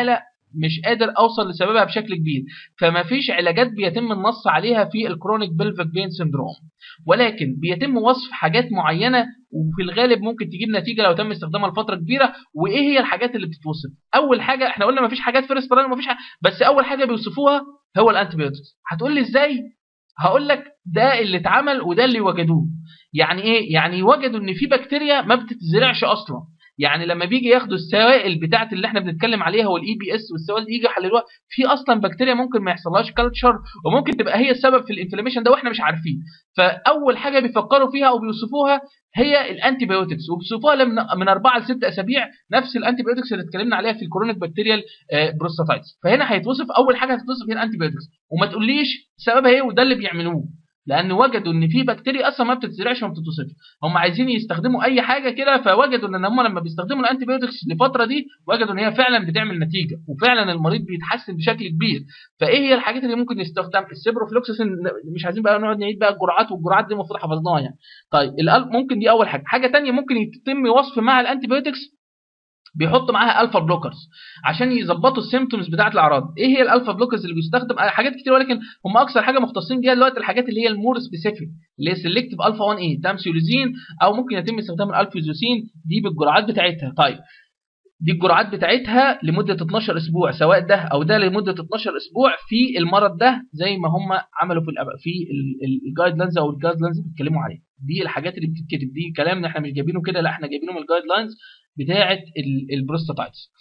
مش قادر اوصل لسببها بشكل كبير فما فيش علاجات بيتم النص عليها في الكرونيك بلفيك فين سندروم ولكن بيتم وصف حاجات معينه وفي الغالب ممكن تجيب نتيجه لو تم استخدامها لفتره كبيره وايه هي الحاجات اللي بتتوصف اول حاجه احنا قلنا ما فيش حاجات فيرست ما فيش حاجة بس اول حاجه بيوصفوها هو الانتيبيوتكس هتقول لي ازاي هقول لك ده اللي اتعمل وده اللي وجدوه يعني ايه يعني وجدوا ان في بكتيريا ما بتتزرعش اصلا يعني لما بيجي ياخدوا السوائل بتاعت اللي احنا بنتكلم عليها والاي بي اس والسوائل دي يجي يحللوها في اصلا بكتيريا ممكن ما يحصلهاش كلتشر وممكن تبقى هي السبب في الانفلاميشن ده واحنا مش عارفين فاول حاجه بيفكروا فيها او بيوصفوها هي الانتي بايوتكس وبيوصفوها من من اربعه لست اسابيع نفس الانتي بايوتكس اللي اتكلمنا عليها في الكرونيك بكتيريال بروستاتايتس فهنا هيتوصف اول حاجه هتتوصف هي الانتي بايوتكس وما تقوليش سببها ايه وده اللي بيعملوه لان وجدوا ان في بكتيريا اصلا ما بتتزرعش وما بتتوصفش هم عايزين يستخدموا اي حاجه كده فوجدوا ان هم لما بيستخدموا الانتي بايوتكس لفتره دي وجدوا ان هي فعلا بتعمل نتيجه وفعلا المريض بيتحسن بشكل كبير فايه هي الحاجات اللي ممكن يستخدم السيبروفلوكسين مش عايزين بقى نقعد نعيد بقى الجرعات والجرعات دي المفروض حفظناها يعني طيب ممكن دي اول حاجه حاجه ثانيه ممكن يتم وصف مع الانتي بايوتكس بيحط معاها الفا بلوكرز عشان يظبطوا السيمتومز بتاعه الاعراض ايه هي الالفا بلوكرز اللي بيستخدم حاجات كتير ولكن هم اكثر حاجه مختصين بيها دلوقتي الحاجات اللي هي المور سبيسيفيك اللي هي سيلكتيف الفا 1 اي تامسيولوزين او ممكن يتم استخدام الالفيزوسين دي بالجرعات بتاعتها طيب دي الجرعات بتاعتها لمده 12 اسبوع سواء ده او ده لمده 12 اسبوع في المرض ده زي ما هم عملوا في في الجايد لاينز او الجايد لاينز بيتكلموا عليه دي الحاجات اللي بتتكتب دي كلام احنا مش جايبينه كده لا احنا جايبينه من الجايد لاينز بتاعه البروستاتايتس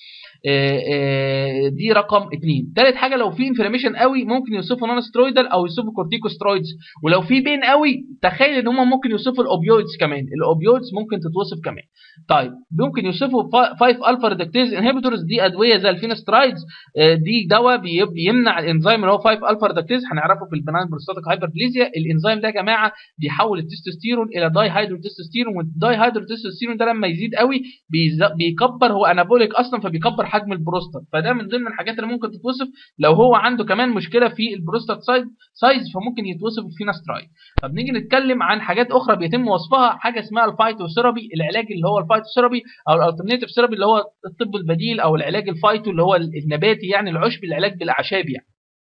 دي رقم اثنين ثالث حاجه لو في انفلاميشن قوي ممكن يوصفوا نون سترويدال او يوصفوا كورتيكوسترويدز ولو في بين قوي تخيل ان هم ممكن يوصفوا الاوبيويدز كمان الاوبيويدز ممكن تتوصف كمان طيب ممكن يوصفوا 5 الفا ريدكتيز انهبيتورز دي ادويه زي الفينسترايدز دي دواء بيمنع الانزيم اللي هو 5 الفا ريدكتيز هنعرفه في البنان بروستاتيك هايبربليزيا الانزيم ده يا جماعه بيحول التستوستيرون الى داي هيدروتستوستيرون والداي هيدروتستوستيرون ده لما يزيد قوي بيكبر هو انابوليك اصلا فبيكبر حجم البروستات فده من ضمن الحاجات اللي ممكن تتوصف لو هو عنده كمان مشكله في البروستات سايز سايز فممكن يتوصف الفيناسترايد طب نيجي نتكلم عن حاجات اخرى بيتم وصفها حاجه اسمها الفايتوثيرابي العلاج اللي هو الفايتوثيرابي او الالترناتيف ثيرابي اللي هو الطب البديل او العلاج الفايتو اللي هو النباتي يعني العشبي العلاج بالاعشاب يعني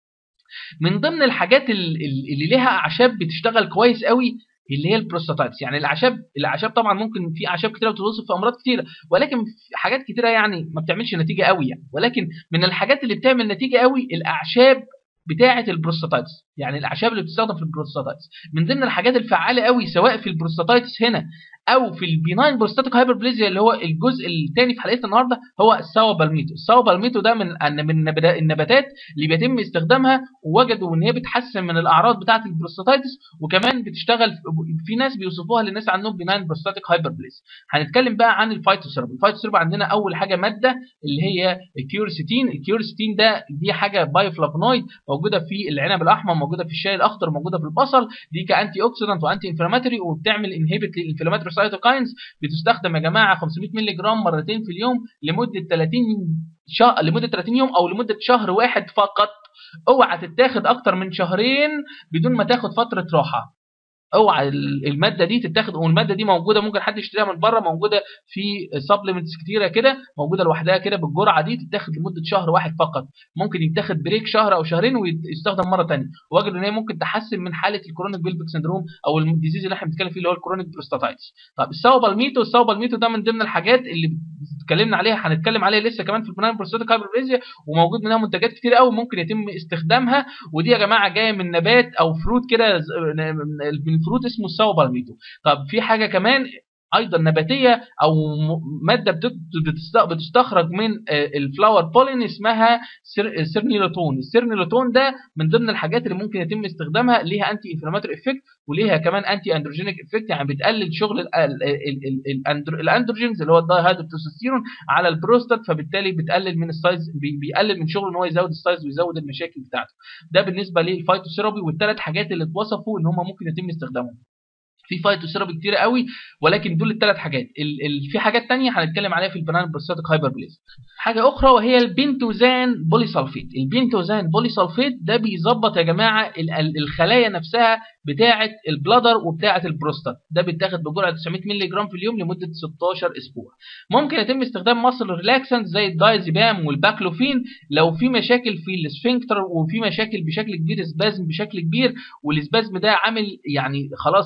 من ضمن الحاجات اللي ليها اعشاب بتشتغل كويس قوي اللي هي البروستاتايتس يعني الاعشاب الاعشاب طبعا ممكن في اعشاب كتيره بتوصف في امراض كتيره ولكن في حاجات كتيره يعني ما بتعملش نتيجه قوي يعني ولكن من الحاجات اللي بتعمل نتيجه قوي الاعشاب بتاعه البروستاتايتس يعني الاعشاب اللي بتستخدم في البروستاتايتس من ضمن الحاجات الفعاله قوي سواء في البروستاتايتس هنا او في البيناين بروستاتيك هايبربليزيا اللي هو الجزء الثاني في حلقتنا النهارده هو السوا بالميتو السوا بالميتو ده من من النباتات اللي بيتم استخدامها ووجدوا ان هي بتحسن من الاعراض بتاعه البروستاتايتس وكمان بتشتغل في ناس بيوصفوها للناس عندهم بيناين بروستاتيك هايبربليزيا هنتكلم بقى عن الفايتوثيرابي الفايتوثيرابي عندنا اول حاجه ماده اللي هي الكيورستين الكيورستين ده دي حاجه بايوفلافونويد موجوده في العنب الاحمر موجوده في الشاي الاخضر موجوده في البصل دي كانتي اوكسيدانت وانتي انفلاماتوري وبتعمل انهبت للانفلاماتوري سايتوكاينز بتستخدم يا جماعه 500 مللي جرام مرتين في اليوم لمده 30 شهر لمده 30 يوم او لمده شهر واحد فقط اوعى تتاخد اكتر من شهرين بدون ما تاخد فتره راحه اوعى الماده دي تتاخد والماده دي موجوده ممكن حد يشتريها من بره موجوده في سبلمنتس كتيره كده موجوده لوحدها كده بالجرعه دي تتاخد لمده شهر واحد فقط ممكن يتاخد بريك شهر او شهرين ويستخدم مره ثانيه وجدوا ان هي ممكن تحسن من حاله الكرونيك بيلفيك سندروم او الديزيز اللي احنا بنتكلم فيه اللي هو الكرونيك بروستاتايتس طب السوبالميتو السوبالميتو ده من ضمن الحاجات اللي اتكلمنا عليها هنتكلم عليها لسه كمان في البنان بروستاتيك هايبربليزيا وموجود منها منتجات كتير قوي ممكن يتم استخدامها ودي يا جماعه جايه من نبات او فروت كده من فروت اسمه السوا بالميتو طب في حاجه كمان ايضا نباتيه او ماده بتستخرج من الفلاور بولين اسمها سيرنيلوتون السيرنيلوتون ده من ضمن الحاجات اللي ممكن يتم استخدامها ليها انتي انفلاماتوري افكت وليها كمان انتي اندروجينيك افكت يعني بتقلل شغل الاندروجينز اللي هو الدايهيدروتستيرون على البروستات فبالتالي بتقلل من السايز بيقلل من شغل ان هو يزود السايز ويزود المشاكل بتاعته ده بالنسبه للفايتوثيرابي والثلاث حاجات اللي اتوصفوا ان هم ممكن يتم استخدامهم في فايتوثيرابي كتير قوي ولكن دول الثلاث حاجات ال ال في حاجات تانية هنتكلم عليها في البنان بروستاتيك هايبربليز حاجه اخرى وهي البنتوزان بوليسلفيت البنتوزان بوليسلفيت ده بيظبط يا جماعه ال الخلايا نفسها بتاعه البلادر وبتاعه البروستات ده بيتاخد بجرعه 900 مللي جرام في اليوم لمده 16 اسبوع ممكن يتم استخدام مصل ريلاكسنت زي الدايزيبام والباكلوفين لو في مشاكل في السفنكتر وفي مشاكل بشكل كبير سبازم بشكل كبير والسبازم ده عامل يعني خلاص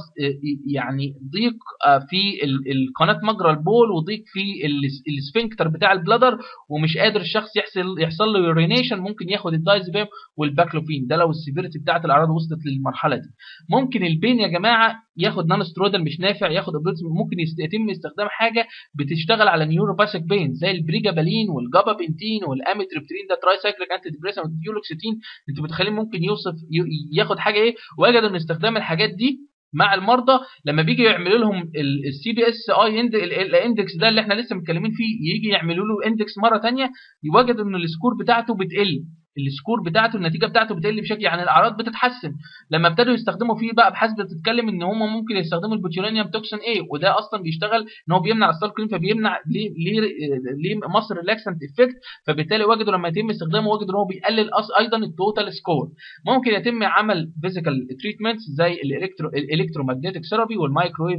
يعني ضيق في القناه مجرى البول وضيق في السفنكتر بتاع البلادر ومش قادر الشخص يحصل يحصل له يورينيشن ممكن ياخد الدايزيبام والباكلوفين ده لو السيفيرتي بتاعت الاعراض وصلت للمرحله دي ممكن البين يا جماعه ياخد نان سترودل مش نافع ياخد ممكن يتم استخدام حاجه بتشتغل على نيوروباثيك بين زي البريجابالين والجابابنتين والاميتريبترين ده تراي سايكليك انتي ديبريسنت والديولوكسيتين انت متخيلين ممكن يوصف ياخد حاجه ايه وجدوا ان استخدام الحاجات دي مع المرضى لما بيجي يعملوا لهم السي بي اس اي الاندكس ده اللي احنا لسه متكلمين فيه يجي يعملوا له اندكس مره ثانيه يوجدوا ان السكور بتاعته بتقل السكور بتاعته النتيجه بتاعته بتقل بشكل يعني الاعراض بتتحسن لما ابتدوا يستخدموا فيه بقى ابحاث بتتكلم ان هم ممكن يستخدموا البوتيولينيوم توكسين ايه وده اصلا بيشتغل ان هو بيمنع السالكولين فبيمنع ليه ليه ليه مصر ريلاكسنت افكت فبالتالي وجدوا لما يتم استخدامه وجدوا ان هو بيقلل ايضا التوتال سكور ممكن يتم عمل فيزيكال تريتمنتس زي الالكترو الالكترومagnetic ثيرابي والمايكرويف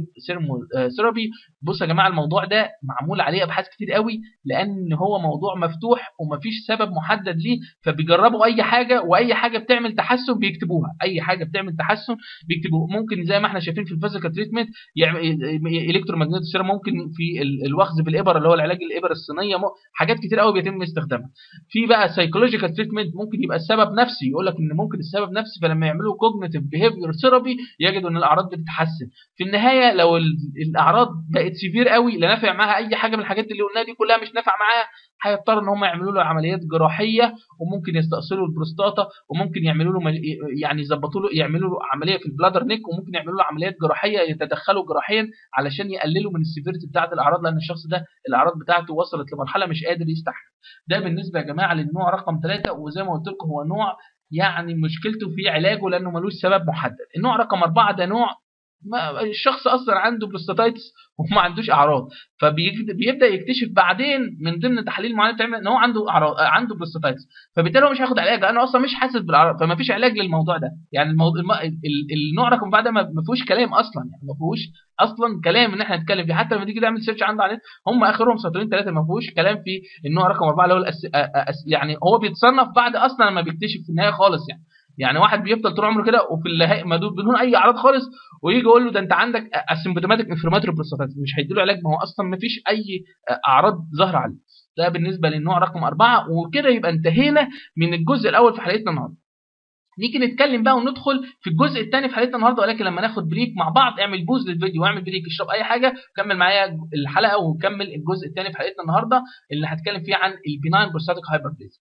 ثيرابي بصوا يا جماعه الموضوع ده معمول عليه ابحاث كتير قوي لان هو موضوع مفتوح ومفيش سبب محدد ليه فبي بيجربوا اي حاجه واي حاجه بتعمل تحسن بيكتبوها اي حاجه بتعمل تحسن بيكتبوها ممكن زي ما احنا شايفين في الفيزيكال تريتمنت الكترومagnetic سيرم ممكن في الوخز بالابر اللي هو العلاج الابر الصينيه حاجات كتير قوي بيتم استخدامها في بقى سايكولوجيكال تريتمنت ممكن يبقى السبب نفسي يقول لك ان ممكن السبب نفسي فلما يعملوا كوجنيتيف بيهيفير ثيرابي يجدوا ان الاعراض بتتحسن في النهايه لو الاعراض بقت سيفير قوي لا نافع معاها اي حاجه من الحاجات اللي قلناها دي كلها مش نافع معاها هيضطر ان هم يعملوا له عمليات جراحيه وممكن يستأصلوا البروستاتا وممكن يعملوا له يعني يظبطوا له يعملوا له عمليه في البلادر نيك وممكن يعملوا له عمليات جراحيه يتدخلوا جراحيا علشان يقللوا من السيفيرتي بتاعه الاعراض لان الشخص ده الاعراض بتاعته وصلت لمرحله مش قادر يستحمل ده بالنسبه يا جماعه للنوع رقم ثلاثة وزي ما قلت لكم هو نوع يعني مشكلته في علاجه لانه ملوش سبب محدد النوع رقم أربعة ده نوع ما الشخص اصلا عنده بروستاتايتس وما عندوش اعراض فبيبدا يكتشف بعدين من ضمن تحاليل معينه بتعمل ان هو عنده اعراض عنده بروستاتايتس فبالتالي هو مش هياخد علاج لانه اصلا مش حاسس بالاعراض فما فيش علاج للموضوع ده يعني الموضوع النوع رقم بعد ما فيهوش كلام اصلا يعني ما فيهوش اصلا كلام ان احنا نتكلم فيه حتى لما تيجي تعمل سيرش عنده على النت هم اخرهم سطرين ثلاثه ما فيهوش كلام في النوع رقم اربعه اللي هو الأس... أس... يعني هو بيتصنف بعد اصلا لما بيكتشف في النهايه خالص يعني يعني واحد بيفضل طول عمره كده وفي النهايه بدون اي اعراض خالص ويجي يقول له ده انت عندك اسيمبتوماتيك انفلاماتوري بروستاتايتس مش هيديله علاج ما هو اصلا ما فيش اي اعراض ظاهره عليه ده بالنسبه للنوع رقم أربعة وكده يبقى انتهينا من الجزء الاول في حلقتنا النهارده نيجي نتكلم بقى وندخل في الجزء الثاني في حلقتنا النهارده ولكن لما ناخد بريك مع بعض اعمل بوز للفيديو واعمل بريك اشرب اي حاجه كمل معايا الحلقه وكمل الجزء الثاني في حلقتنا النهارده اللي هتكلم فيه عن البيناين بروستاتيك هايبربليزيا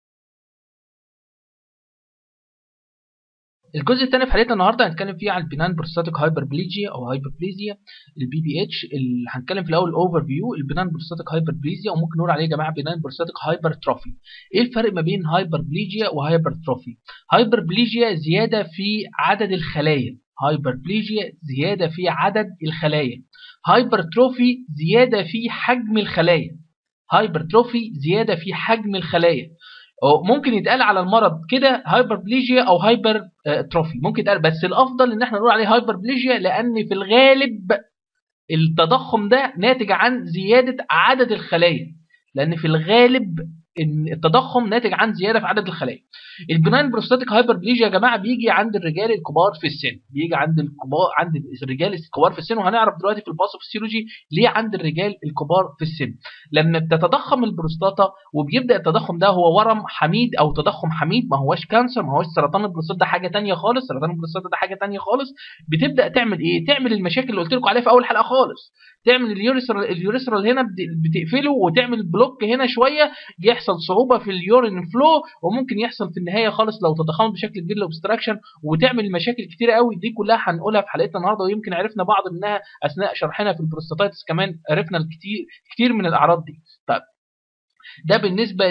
الجزء الثاني في حلقتنا النهارده هنتكلم فيه عن البنان بروستاتيك هايبربليجيا او هايبربليزيا البي بي اتش اللي هنتكلم في الاول اوفر فيو البنان بروستاتيك هايبربليزيا وممكن نقول عليه يا جماعه بنان بروستاتيك هايبرتروفي ايه الفرق ما بين هايبربليجيا وهايبرتروفي هايبربليجيا زياده في عدد الخلايا هايبربليجيا زياده في عدد الخلايا هايبرتروفي زياده في حجم الخلايا هايبرتروفي زياده في حجم الخلايا ممكن يتقال على المرض كده هايبربليجيا او هايبر تروفي ممكن يتقال بس الافضل ان احنا نقول عليه هايبربليجيا لان في الغالب التضخم ده ناتج عن زياده عدد الخلايا لان في الغالب ان التضخم ناتج عن زياده في عدد الخلايا البناين بروستاتيك هايبربليجيا يا جماعه بيجي عند الرجال الكبار في السن بيجي عند الكبار عند الرجال الكبار في السن وهنعرف دلوقتي في الباثوفيسيولوجي ليه عند الرجال الكبار في السن لما بتتضخم البروستاتا وبيبدا التضخم ده هو ورم حميد او تضخم حميد ما هوش كانسر ما هوش سرطان البروستاتا ده حاجه ثانيه خالص سرطان البروستاتا ده حاجه ثانيه خالص بتبدا تعمل ايه تعمل المشاكل اللي قلت لكم عليها في اول حلقه خالص تعمل اليوريثرال اليوريثرال هنا بتقفله وتعمل بلوك هنا شويه يحصل صعوبه في اليورين فلو وممكن يحصل في النهايه خالص لو تضخمت بشكل كبير لوبستراكشن وتعمل مشاكل كتيره قوي دي كلها هنقولها في حلقتنا النهارده ويمكن عرفنا بعض منها اثناء شرحنا في البروستاتايتس كمان عرفنا الكتير كتير من الاعراض دي طيب ده بالنسبه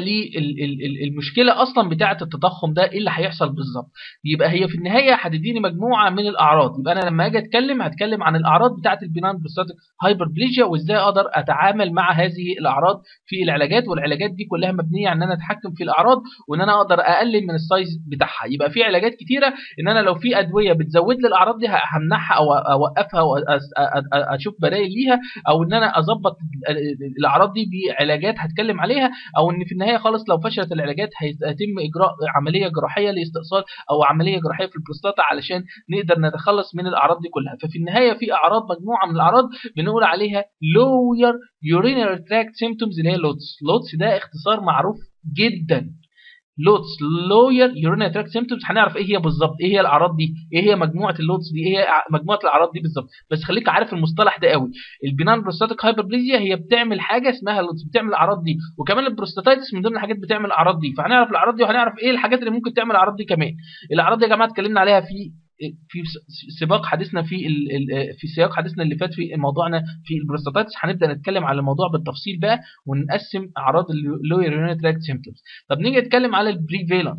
للمشكله اصلا بتاعه التضخم ده ايه اللي هيحصل بالظبط يبقى هي في النهايه هتديني مجموعه من الاعراض يبقى انا لما اجي اتكلم هتكلم عن الاعراض بتاعه البينان بروستاتيك هايبربليجيا وازاي اقدر اتعامل مع هذه الاعراض في العلاجات والعلاجات دي كلها مبنيه ان انا اتحكم في الاعراض وان انا اقدر اقلل من السايز بتاعها يبقى في علاجات كتيره ان انا لو في ادويه بتزود لي الاعراض دي همنعها او اوقفها واشوف بدائل ليها او ان انا اظبط الاعراض دي بعلاجات هتكلم عليها او ان في النهايه خالص لو فشلت العلاجات هيتم اجراء عمليه جراحيه لاستئصال او عمليه جراحيه في البروستاتا علشان نقدر نتخلص من الاعراض دي كلها ففي النهايه في اعراض مجموعه من الاعراض بنقول عليها lower urinary tract symptoms اللي هي لوتس لوتس ده اختصار معروف جدا لوتس لوير يورينري تراكت سيمبتومز هنعرف ايه هي بالظبط ايه هي الاعراض دي ايه هي مجموعه اللوتس دي ايه هي مجموعه الاعراض دي بالظبط بس خليك عارف المصطلح ده قوي البنان بروستاتيك هايبربليزيا هي بتعمل حاجه اسمها لوتس بتعمل الاعراض دي وكمان البروستاتايتس من ضمن الحاجات بتعمل الاعراض دي فهنعرف الاعراض دي وهنعرف ايه الحاجات اللي ممكن تعمل الاعراض دي كمان الاعراض دي يا جماعه اتكلمنا عليها في في سباق حديثنا في في سياق حديثنا اللي فات في موضوعنا في البروستاتايتس هنبدا نتكلم على الموضوع بالتفصيل بقى ونقسم اعراض اللوير يورينري تراكت سيمبتومز طب نيجي نتكلم على البريفالنس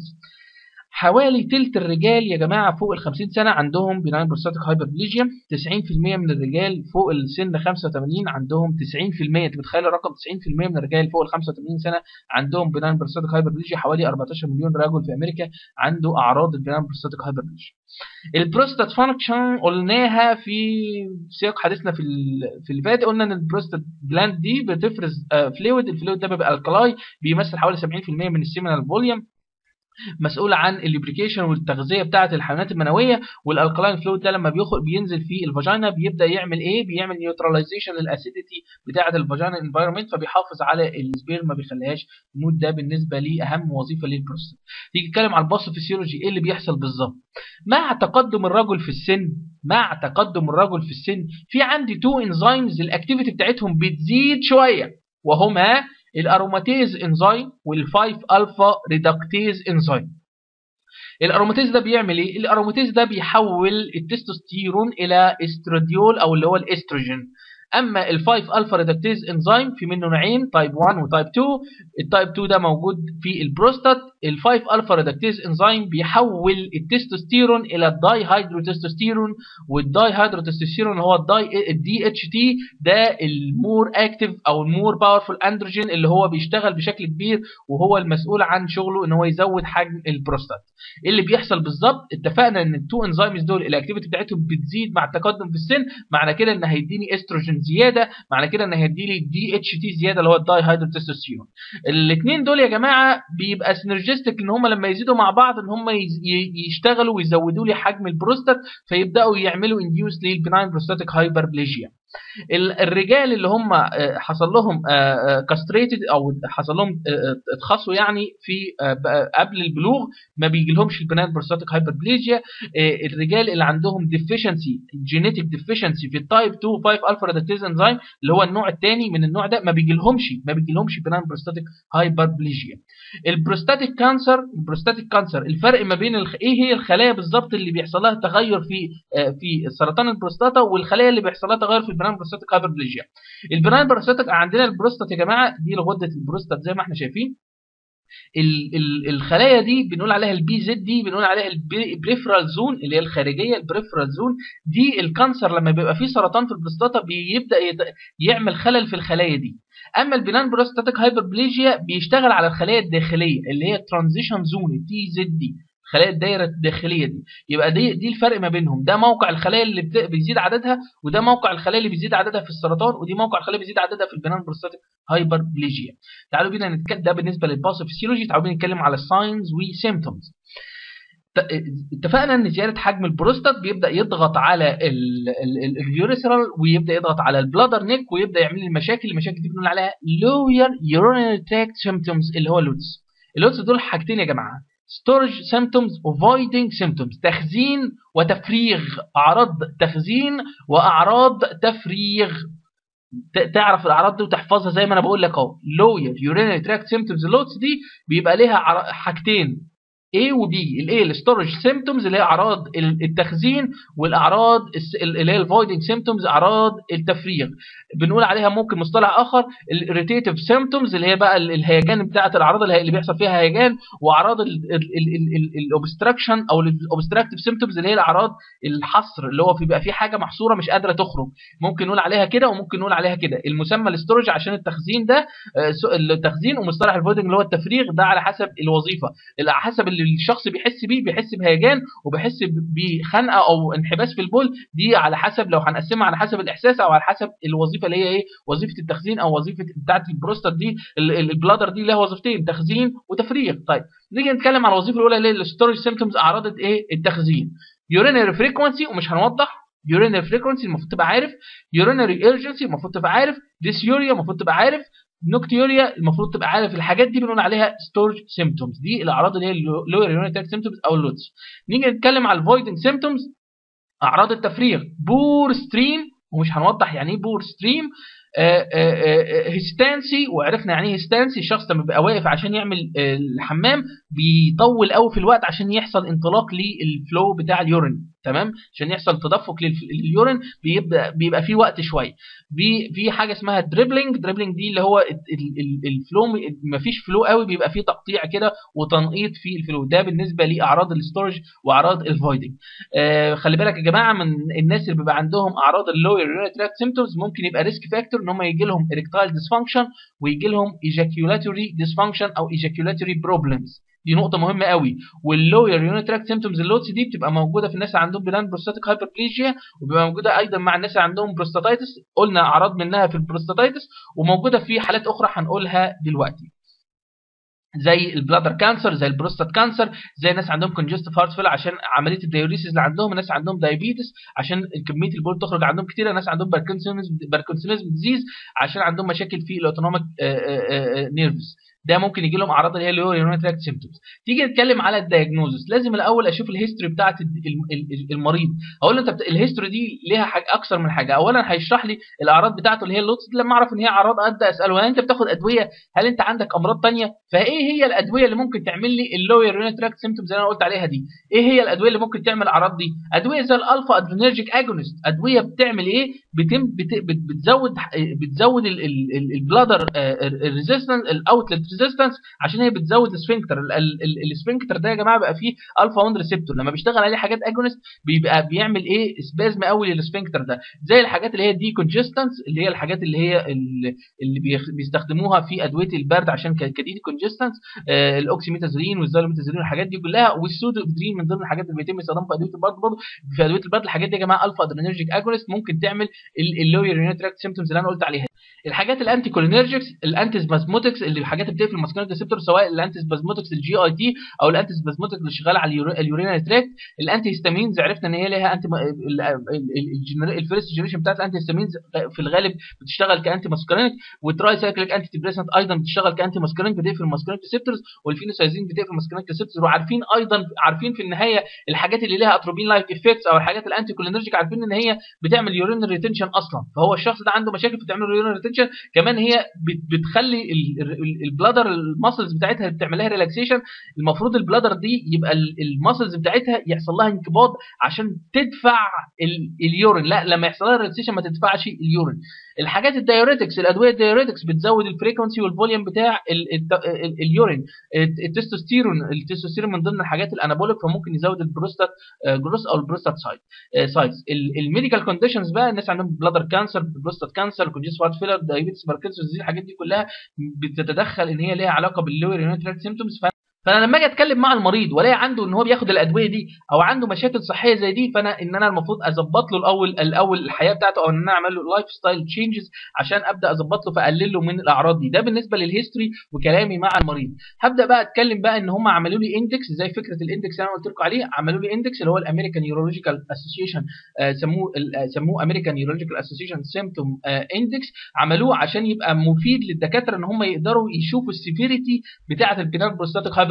حوالي تلت الرجال يا جماعه فوق ال 50 سنه عندهم بناين بروستاتيك هايبربليجيا 90% من الرجال فوق السن 85 عندهم 90% انت متخيل الرقم 90% من الرجال فوق ال 85 سنه عندهم بناين بروستاتيك هايبربليجيا حوالي 14 مليون رجل في امريكا عنده اعراض البناين بروستاتيك هايبربليجيا البروستات فانكشن قلناها في سياق حديثنا في في اللي فات قلنا ان البروستات جلاند دي بتفرز فلويد الفلويد ده بيبقى الكلاي بيمثل حوالي 70% من السيمينال فوليوم مسؤول عن الليبريكيشن والتغذيه بتاعه الحيوانات المنويه والالكلاين فلويد ده لما بيخرج بينزل في الفاجينا بيبدا يعمل ايه بيعمل نيوتراليزيشن للاسيديتي بتاعه الفاجينا انفايرمنت فبيحافظ على السبير ما بيخليهاش تموت ده بالنسبه لي اهم وظيفه للبروستات تيجي تتكلم على الباثوفيسيولوجي ايه اللي بيحصل بالظبط مع تقدم الرجل في السن مع تقدم الرجل في السن في عندي تو انزيمز الاكتيفيتي بتاعتهم بتزيد شويه وهما الاروماتيز انزيم وال5 الفا ريدكتيز انزيم الاروماتيز ده بيعمل ايه الاروماتيز ده بيحول التستوستيرون الى استراديول او اللي هو الاستروجين اما ال5 الفا ريدكتيز انزيم في منه نوعين تايب 1 وتايب 2 التايب 2 ده موجود في البروستات ال5 الفا ريدكتيز انزيم بيحول التستوستيرون الى الداي هيدروتستوستيرون والداي هيدروتستوستيرون هو الداي الدي اتش تي ده المور اكتف او المور باورفول اندروجين اللي هو بيشتغل بشكل كبير وهو المسؤول عن شغله ان هو يزود حجم البروستات ايه اللي بيحصل بالظبط اتفقنا ان التو انزيمز دول الاكتيفيتي بتاعتهم بتزيد مع التقدم في السن معنى كده ان هيديني استروجين زياده معنى كده ان هيدي لي دي اتش تي زياده اللي هو الداي هيدروتستوستيرون الاثنين دول يا جماعه بيبقى سينرجستيك ان هم لما يزيدوا مع بعض ان هم يشتغلوا ويزودوا لي حجم البروستات فيبداوا يعملوا انديوس للبناين بروستاتيك هايبربليجيا الرجال اللي هم حصل لهم كاستريتد او حصل لهم اتخصوا يعني في قبل البلوغ ما بيجي لهمش البنات بروستاتيك هايبربليجيا الرجال اللي عندهم ديفيشنسي جينيتك ديفيشنسي في التايب 2 5 الفا ريدكتيز انزيم اللي هو النوع الثاني من النوع ده ما بيجي لهمش ما بيجي لهمش بنات بروستاتيك هايبربليجيا البروستاتيك كانسر البروستاتيك كانسر الفرق ما بين الخ... ايه هي الخلايا بالظبط اللي بيحصل لها تغير في في سرطان البروستاتا والخلايا اللي بيحصل لها تغير في البنان بروستاتيك هايبربليجيا البنان بروستاتيك عندنا البروستات يا جماعه دي غده البروستات زي ما احنا شايفين ال ال الخلايا دي بنقول عليها البي زد دي بنقول عليها البريفرال زون اللي هي الخارجيه البريفرال زون دي الكانسر لما بيبقى فيه سرطان في البروستاتا بيبدا يعمل خلل في الخلايا دي اما البنان بروستاتيك هايبربليجيا بيشتغل على الخلايا الداخليه اللي هي الترانزيشن زون التي زد دي خلايا الدايره الداخليه دي يبقى دي دي الفرق ما بينهم ده موقع الخلايا اللي بيزيد عددها وده موقع الخلايا اللي بيزيد عددها في السرطان ودي موقع الخلايا اللي بيزيد عددها في البنان بروستاتيك هايبربليجيا تعالوا بينا نتكلم ده بالنسبه للباثوفيسيولوجي تعالوا بينا نتكلم على الساينز وسيمبتومز اتفقنا ان زياده حجم البروستات بيبدا يضغط على اليوريثرال ويبدا يضغط على البلادر نيك ويبدا يعمل لي مشاكل المشاكل دي بنقول عليها لوير يورينري تراكت سيمبتومز اللي هو اللوتس اللوتس دول حاجتين يا جماعه storage symptoms avoiding symptoms تخزين وتفريغ أعراض تخزين وأعراض تفريغ تعرف الأعراض دي وتحفظها زي ما أنا بقول لك أهو lower urinary tract symptoms اللوتس دي بيبقى ليها حاجتين A و B الايه الستورج سيمبتومز اللي هي اعراض التخزين والاعراض اللي هي الفويدنج سيمبتومز اعراض التفريغ بنقول عليها ممكن مصطلح اخر الاريتيتيف سيمبتومز اللي هي بقى الهيجان بتاعه الاعراض اللي بيحصل فيها هيجان واعراض الاوبستراكشن او الاوبستراكتيف سيمبتومز اللي هي الاعراض الحصر اللي هو بيبقى في حاجه محصوره مش قادره تخرج ممكن نقول عليها كده وممكن نقول عليها كده المسمى الاستورج عشان التخزين ده التخزين ومصطلح الفويدنج اللي هو التفريغ ده على حسب الوظيفه على حسب اللي الشخص بيحس بيه بيحس بهيجان وبيحس بخنقه او انحباس في البول دي على حسب لو هنقسمها على حسب الاحساس او على حسب الوظيفه اللي هي ايه وظيفه التخزين او وظيفه بتاعه البروستات دي البلادر دي لها وظيفتين تخزين وتفريغ طيب نيجي نتكلم على الوظيفه الاولى اللي هي الستورج سيمبتومز اعراض ايه التخزين يورينري فريكونسي ومش هنوضح يورينري فريكونسي المفروض تبقى عارف يورينري ايرجنسي المفروض تبقى عارف ديسيوريا المفروض تبقى عارف نوكتيوريا المفروض تبقى عارف الحاجات دي بنقول عليها ستورج سيمبتومز دي الاعراض اللي هي اللور يورينري سيمبتومز او اللودز نيجي نتكلم على الفويدنج سيمبتومز اعراض التفريغ بور ستريم ومش هنوضح يعني ايه بور ستريم هيستانسي وعرفنا يعني ايه هيستانسي الشخص لما بيبقى واقف عشان يعمل الحمام بيطول قوي في الوقت عشان يحصل انطلاق للفلو بتاع اليورين تمام عشان يحصل تدفق لليورين بيبدا بيبقى في وقت شويه في حاجه اسمها دريبلينج دريبلينج دي اللي هو الفلو مفيش فلو قوي بيبقى فيه تقطيع كده وتنقيط في الفلو ده بالنسبه لاعراض الاستورج واعراض الفويدنج آه خلي بالك يا جماعه من الناس اللي بيبقى عندهم اعراض اللو يورينري تراكت سيمبتومز ممكن يبقى ريسك فاكتور ان هم يجي لهم اريكتايل ديسفانكشن ويجي لهم ايجاكيولاتوري ديسفانكشن او ايجاكيولاتوري بروبلمز دي نقطة مهمة قوي واللوير يونت تراكت سيمبتومز اللوتس دي بتبقى موجودة في الناس اللي عندهم بلان بروستاتيك هايبربليجيا وبيبقى موجودة أيضا مع الناس اللي عندهم بروستاتايتس قلنا أعراض منها في البروستاتايتس وموجودة في حالات أخرى هنقولها دلوقتي زي البلادر كانسر زي البروستات كانسر زي ناس عندهم كونجستيف هارت فيل عشان عمليه الدايوريسيس اللي عندهم ناس عندهم دايابيتس عشان كميه البول تخرج عندهم كتيره ناس عندهم باركنسونيزم باركنسونيزم ديزيز عشان عندهم مشاكل في الاوتونوميك نيرفز ده ممكن يجي لهم اعراض اللي هي اللو يورينري تراكت سيمبتومز تيجي نتكلم على الدايجنوزس لازم الاول اشوف الهيستوري بتاعه المريض اقول له انت بت... الهيستوري دي ليها حاجه اكثر من حاجه اولا هيشرح لي الاعراض بتاعته اللي هي اللوتس لما اعرف ان هي اعراض ابدا اساله هل انت بتاخد ادويه هل انت عندك امراض ثانيه فايه هي الادويه اللي ممكن تعمل لي اللو يورينري تراكت سيمبتومز اللي انا قلت عليها دي ايه هي الادويه اللي ممكن تعمل الاعراض دي ادويه زي الالفا ادرينرجيك اجونست ادويه بتعمل ايه بتم بت... بت... بتزود بتزود البلادر ريزيستنس الاوتلت ريزيستنس عشان هي بتزود السفنكتر السفنكتر ده يا جماعه بقى فيه الفا 1 ريسبتور لما بيشتغل عليه حاجات اجونست بيبقى بيعمل ايه سبازم قوي للسفنكتر ده زي الحاجات اللي هي دي كونجستنس اللي هي الحاجات اللي هي اللي بيستخدموها في ادويه البرد عشان كديد كونجستنس آه الاوكسيميتازولين والزالوميتازولين والحاجات دي كلها والسودوفدرين من ضمن الحاجات اللي بيتم استخدامها في ادويه البرد برضه في ادويه البرد الحاجات دي يا جماعه الفا ادرينرجيك اجونست ممكن تعمل اللو يورينري تراكت سيمبتومز اللي انا قلت عليها الحاجات الانتي كولينرجيكس الانتي سبازموتكس اللي الحاجات اللي بتقفل الماسكولين ريسبتور سواء الانتي سبازموتكس الجي اي تي او الانتي سبازموتكس اللي شغاله على اليورينري تراكت الانتي هيستامينز عرفنا ان هي ليها انتي الفيرست جنريشن بتاعت الانتي هيستامينز في الغالب بتشتغل كانتي ماسكولينيك والتراي سايكليك انتي ديبريسنت ايضا بتشتغل كانتي ماسكولينيك بتقفل الماسكولينيك ريسبتورز والفينوسايزين بتقفل الماسكولينيك ريسبتورز وعارفين ايضا عارفين في النهايه الحاجات اللي ليها اتروبين لايك افكتس او الحاجات الانتي كولينرجيك عارفين ان هي بتعمل يورينري ريتنشن اصلا فهو الشخص ده عنده مشاكل في تعمل يورينري ريتنشن كمان هي بتخلي البلادر الماسلز بتاعتها بتعمل لها ريلاكسيشن المفروض البلادر دي يبقى الماسلز بتاعتها يحصل لها انقباض عشان تدفع اليورين لا لما يحصل لها ريلاكسيشن ما تدفعش اليورين الحاجات الدايوريتكس الادويه الدايوريتكس بتزود الفريكونسي والفوليوم بتاع اليورين التستوستيرون التستوستيرون من ضمن الحاجات الانابوليك فممكن يزود البروستات جروس او البروستات سايت سايز الميديكال كونديشنز بقى الناس عندهم بلادر كانسر بروستات كانسر كونجيس هارت فيلر دايابيتس باركنسونز دي الحاجات دي كلها بتتدخل ان هي ليها علاقه باللور يونيتريك سيمبتومز فانا لما اجي اتكلم مع المريض والاقي عنده ان هو بياخد الادويه دي او عنده مشاكل صحيه زي دي فانا ان انا المفروض اظبط له الاول الاول الحياه بتاعته او ان انا اعمل له لايف ستايل تشينجز عشان ابدا اظبط له فاقلل له من الاعراض دي ده بالنسبه للهيستوري وكلامي مع المريض هبدا بقى اتكلم بقى ان هم عملوا لي اندكس زي فكره الاندكس اللي انا قلت لكم عليه عملوا لي اندكس اللي هو الامريكان يورولوجيكال اسوسيشن سموه سموه امريكان يورولوجيكال اسوسيشن سيمبتوم اندكس عملوه عشان يبقى مفيد للدكاتره ان هم يقدروا يشوفوا السيفيريتي بتاعه البينال بروستاتيك هايبر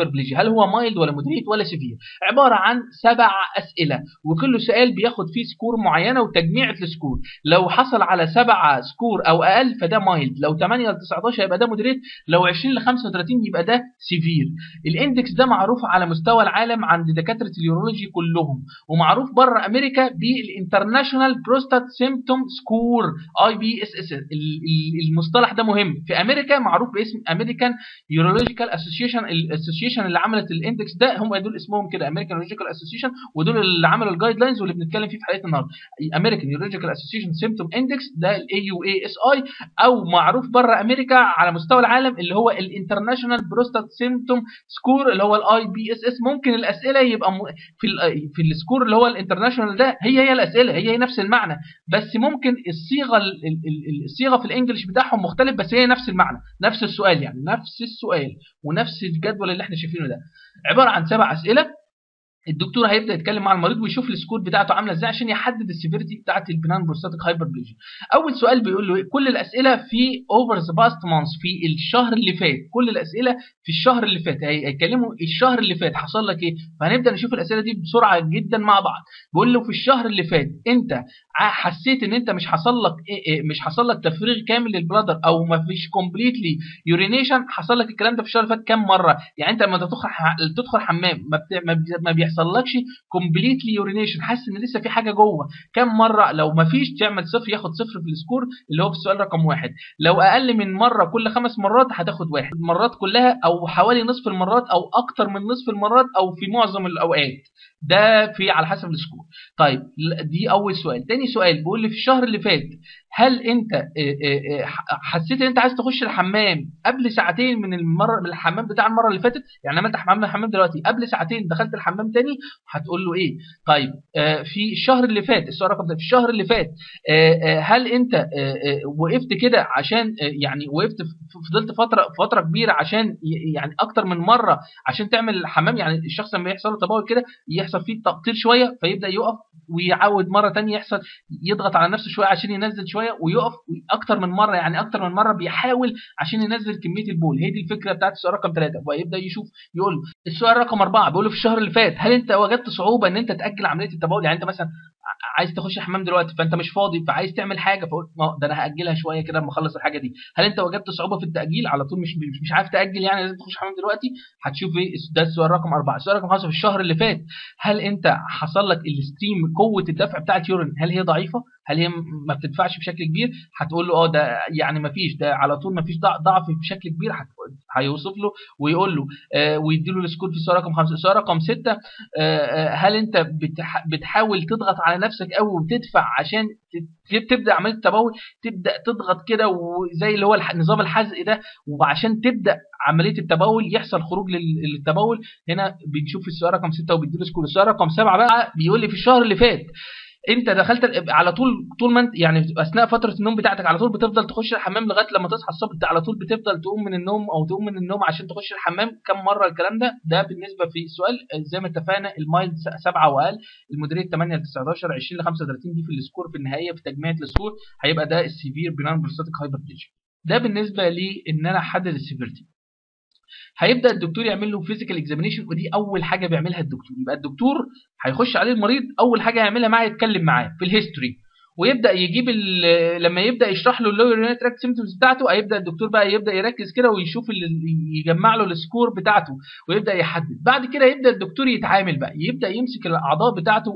هايبربليجيا هل هو مايلد ولا مودريت ولا سيفير عباره عن سبع اسئله وكل سؤال بياخد فيه سكور معينه وتجميعه السكور لو حصل على سبعة سكور او اقل فده مايلد لو 8 ل 19 يبقى ده مودريت لو 20 ل 35 يبقى ده سيفير الاندكس ده معروف على مستوى العالم عند دكاتره اليورولوجي كلهم ومعروف بره امريكا بالانترناشونال بروستات سيمبتوم سكور اي بي اس اس المصطلح ده مهم في امريكا معروف باسم امريكان يورولوجيكال اسوسيشن الاسوسيشن اللي عملت الاندكس ده هم دول اسمهم كده امريكان يورولوجيكال اسوسيشن ودول اللي عملوا الجايد لاينز واللي بنتكلم فيه في حلقه النهارده امريكان يورولوجيكال اسوسيشن سيمبتوم اندكس ده الاي يو اي اس اي او معروف بره امريكا على مستوى العالم اللي هو الانترناشونال بروستات سيمبتوم سكور اللي هو الاي بي اس اس ممكن الاسئله يبقى في ال في السكور اللي هو الانترناشونال ده هي هي الاسئله هي هي نفس المعنى بس ممكن الصيغه الصيغه في الانجليش بتاعهم مختلف بس هي نفس المعنى نفس السؤال يعني نفس السؤال ونفس الجدول اللي احنا شايفينه ده عباره عن سبع اسئله الدكتور هيبدا يتكلم مع المريض ويشوف السكور بتاعته عامله ازاي عشان يحدد السيفيريتي بتاعه البنان بروستاتيك هايبربليجيا اول سؤال بيقول له كل الاسئله في اوفر ذا باست مانث في الشهر اللي فات كل الاسئله في الشهر اللي فات هيتكلموا الشهر اللي فات حصل لك ايه فهنبدا نشوف الاسئله دي بسرعه جدا مع بعض بيقول له في الشهر اللي فات انت حسيت ان انت مش حصل لك إيه مش حصل لك تفريغ كامل للبلادر او ما فيش كومبليتلي يورينيشن حصل لك الكلام ده في الشهر اللي فات كام مره يعني انت لما تدخل تدخل حمام ما, بت... ما بيحصلكش كومبليتلي يورينيشن حاسس ان لسه في حاجه جوه كام مره لو ما فيش تعمل صفر ياخد صفر في السكور اللي هو في السؤال رقم واحد لو اقل من مره كل خمس مرات هتاخد واحد المرات كلها او حوالي نصف المرات او اكتر من نصف المرات او في معظم الاوقات ده في على حسب السكور طيب دي اول سؤال تاني سؤال بيقول لي في الشهر اللي فات هل انت حسيت ان انت عايز تخش الحمام قبل ساعتين من المره من الحمام بتاع المره اللي فاتت يعني عملت حمام الحمام دلوقتي قبل ساعتين دخلت الحمام تاني هتقول له ايه طيب في الشهر اللي فات السؤال رقم ده في الشهر اللي فات هل انت وقفت كده عشان يعني وقفت فضلت فتره فتره كبيره عشان يعني اكتر من مره عشان تعمل حمام يعني الشخص لما يحصل له تبول كده يحصل فيه تقطير شويه فيبدا يقف ويعود مره ثانيه يحصل يضغط على نفسه شويه عشان ينزل شويه ويقف اكتر من مره يعني اكتر من مره بيحاول عشان ينزل كميه البول هي دي الفكره بتاعت السؤال رقم ثلاثه ويبدا يشوف يقول له السؤال رقم اربعه بيقول له في الشهر اللي فات هل انت وجدت صعوبه ان انت تاجل عمليه التبول يعني انت مثلا عايز تخش الحمام دلوقتي فانت مش فاضي فعايز تعمل حاجه فقلت ده انا هاجلها شويه كده لما اخلص الحاجه دي هل انت وجدت صعوبه في التاجيل على طول مش مش عارف تاجل يعني لازم تخش الحمام دلوقتي هتشوف ايه ده السؤال رقم اربعه السؤال رقم خمسه في الشهر اللي فات هل انت حصل لك الستريم قوه الدفع بتاعت يورين هل هي ضعيفه هل هي ما بتدفعش بشكل كبير هتقول له اه ده يعني ما فيش ده على طول ما فيش ضعف بشكل كبير هيوصف له ويقول له آه ويدي له السكور في السؤال رقم خمسه السؤال رقم سته آه هل انت بتحاول تضغط على نفسك قوي وتدفع عشان تبدا عمليه التبول تبدا تضغط كده وزي اللي هو نظام الحزق ده وعشان تبدا عمليه التبول يحصل خروج للتبول هنا بنشوف في السؤال رقم 6 وبيديله سكور السؤال رقم 7 بقى بيقول لي في الشهر اللي فات انت دخلت على طول طول ما انت يعني اثناء فتره النوم بتاعتك على طول بتفضل تخش الحمام لغايه لما تصحى الصبح انت على طول بتفضل تقوم من النوم او تقوم من النوم عشان تخش الحمام كم مره الكلام ده ده بالنسبه في السؤال زي ما اتفقنا المايلد 7 واقل المودريت 8 ل 19 20 ل 35 دي في السكور في النهايه في تجميعه السكور هيبقى ده السيفير بنان بروستاتيك هايبرتنشن ده بالنسبه لي ان انا احدد السيفيرتي هيبدا الدكتور يعمل له فيزيكال اكزامينيشن ودي اول حاجه بيعملها الدكتور يبقى الدكتور هيخش عليه المريض اول حاجه يعملها معاه يتكلم معاه في الهيستوري ويبدا يجيب لما يبدا يشرح له اللور يورينري تراكت سيمبتومز بتاعته هيبدا الدكتور بقى يبدا يركز كده ويشوف اللي يجمع له السكور بتاعته ويبدا يحدد بعد كده يبدا الدكتور يتعامل بقى يبدا يمسك الاعضاء بتاعته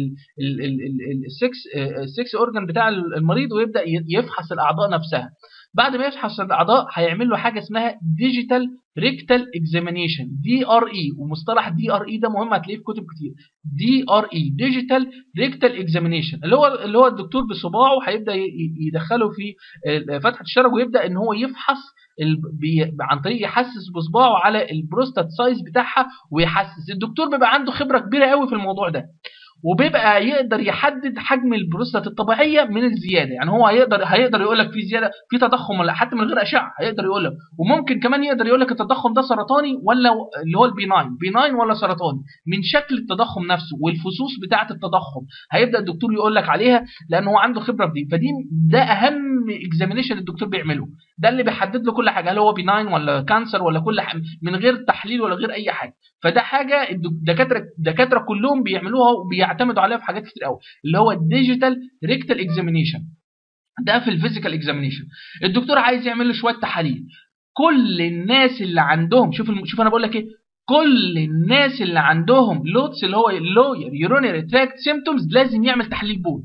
السكس السكس اورجان بتاع المريض ويبدا يفحص الاعضاء نفسها بعد ما يفحص الاعضاء هيعمل له حاجه اسمها ديجيتال ريكتال اكزامينيشن دي ار اي ومصطلح دي ار اي ده مهم هتلاقيه في كتب كتير دي ار اي ديجيتال ريكتال اكزامينيشن اللي هو اللي هو الدكتور بصباعه هيبدا يدخله في فتحه الشرج ويبدا ان هو يفحص عن طريق يحسس بصباعه على البروستات سايز بتاعها ويحسس الدكتور بيبقى عنده خبره كبيره قوي في الموضوع ده وبيبقى يقدر يحدد حجم البروستات الطبيعيه من الزياده يعني هو هيقدر هيقدر يقول لك في زياده في تضخم ولا حتى من غير اشعه هيقدر يقول لك وممكن كمان يقدر يقول لك التضخم ده سرطاني ولا اللي هو البيناين بيناين ولا سرطاني من شكل التضخم نفسه والفصوص بتاعه التضخم هيبدا الدكتور يقول لك عليها لان هو عنده خبره في دي فدي ده اهم اكزامينيشن الدكتور بيعمله ده اللي بيحدد له كل حاجه هل هو بيناين ولا كانسر ولا كل حاجه من غير تحليل ولا غير اي حاجه فده حاجه الدكاتره الدكاتره كلهم بيعملوها وبيعتمدوا عليها في حاجات كتير قوي اللي هو الديجيتال ريكتال اكزامينيشن ده في الفيزيكال اكزامينيشن الدكتور عايز يعمل له شويه تحاليل كل الناس اللي عندهم شوف الم... شوف انا بقول لك ايه كل الناس اللي عندهم لوتس اللي هو اللوير يورونري تراكت سيمتومز لازم يعمل تحليل بول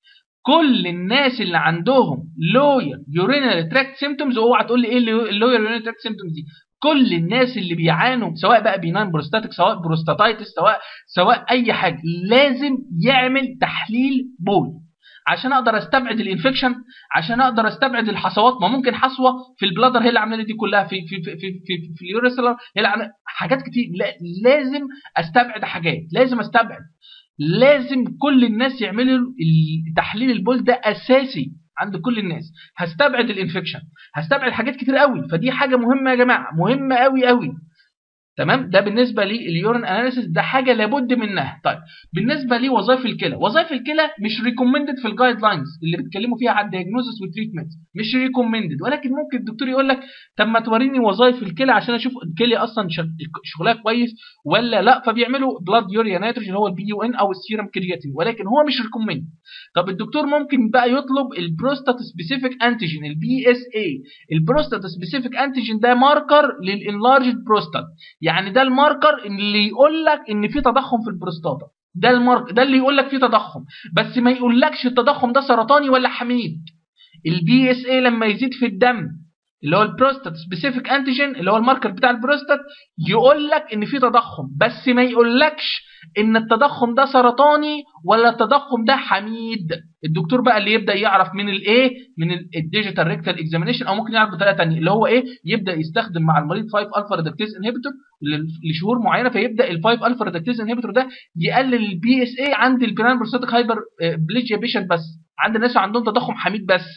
كل الناس اللي عندهم لوير يورينري تراكت سيمتومز اوعى تقول لي ايه اللوير يورينري تراكت سيمتومز دي كل الناس اللي بيعانوا سواء بقى بينام بروستاتيك سواء بروستاتايتس سواء سواء اي حاجه لازم يعمل تحليل بول عشان اقدر استبعد الانفكشن عشان اقدر استبعد الحصوات ما ممكن حصوه في البلادر هي اللي عامله دي كلها في في في في في, في اليوريسلر هي اللي عامله حاجات كتير لا لازم استبعد حاجات لازم استبعد لازم كل الناس يعملوا تحليل البول ده اساسي عند كل الناس هستبعد الانفكشن هستبعد حاجات كتير قوي فدي حاجه مهمه يا جماعه مهمه قوي قوي تمام ده بالنسبه لليورين اناليسيس ده حاجه لابد منها طيب بالنسبه لوظائف الكلى وظائف الكلى مش ريكومندد في الجايد لاينز اللي بيتكلموا فيها عن الدياجنوزس والتريتمنت مش ريكومندد ولكن ممكن الدكتور يقول لك طب ما توريني وظائف الكلى عشان اشوف الكلى اصلا شغلها كويس ولا لا فبيعملوا بلاد يوريا نيتروجين اللي هو البي يو ان او السيرم كرياتين ولكن هو مش ريكومند طب الدكتور ممكن بقى يطلب البروستات سبيسيفيك انتيجين البي اس اي البروستات سبيسيفيك انتيجين ده ماركر للانلارجد بروستات يعني ده الماركر اللي يقول لك ان في تضخم في البروستاتا ده المارك ده اللي يقول لك في تضخم بس ما يقولكش التضخم ده سرطاني ولا حميد البي اس اي لما يزيد في الدم اللي هو البروستات سبيسيفيك انتيجين اللي هو الماركر بتاع البروستات يقول لك ان في تضخم بس ما يقولكش ان التضخم ده سرطاني ولا التضخم ده حميد الدكتور بقى اللي يبدا يعرف من الايه من الديجيتال ريكتال اكزامينيشن او ممكن يعرف بطريقه ثانيه اللي هو ايه يبدا يستخدم مع المريض 5 الفا ريدكتيز انهبيتور لشهور معينه فيبدا ال 5 الفا ريدكتيز انهبيتور ده يقلل البي اس اي عند البينال بروستاتيك هايبر بليجيا بيشنت بس عند الناس عندهم تضخم حميد بس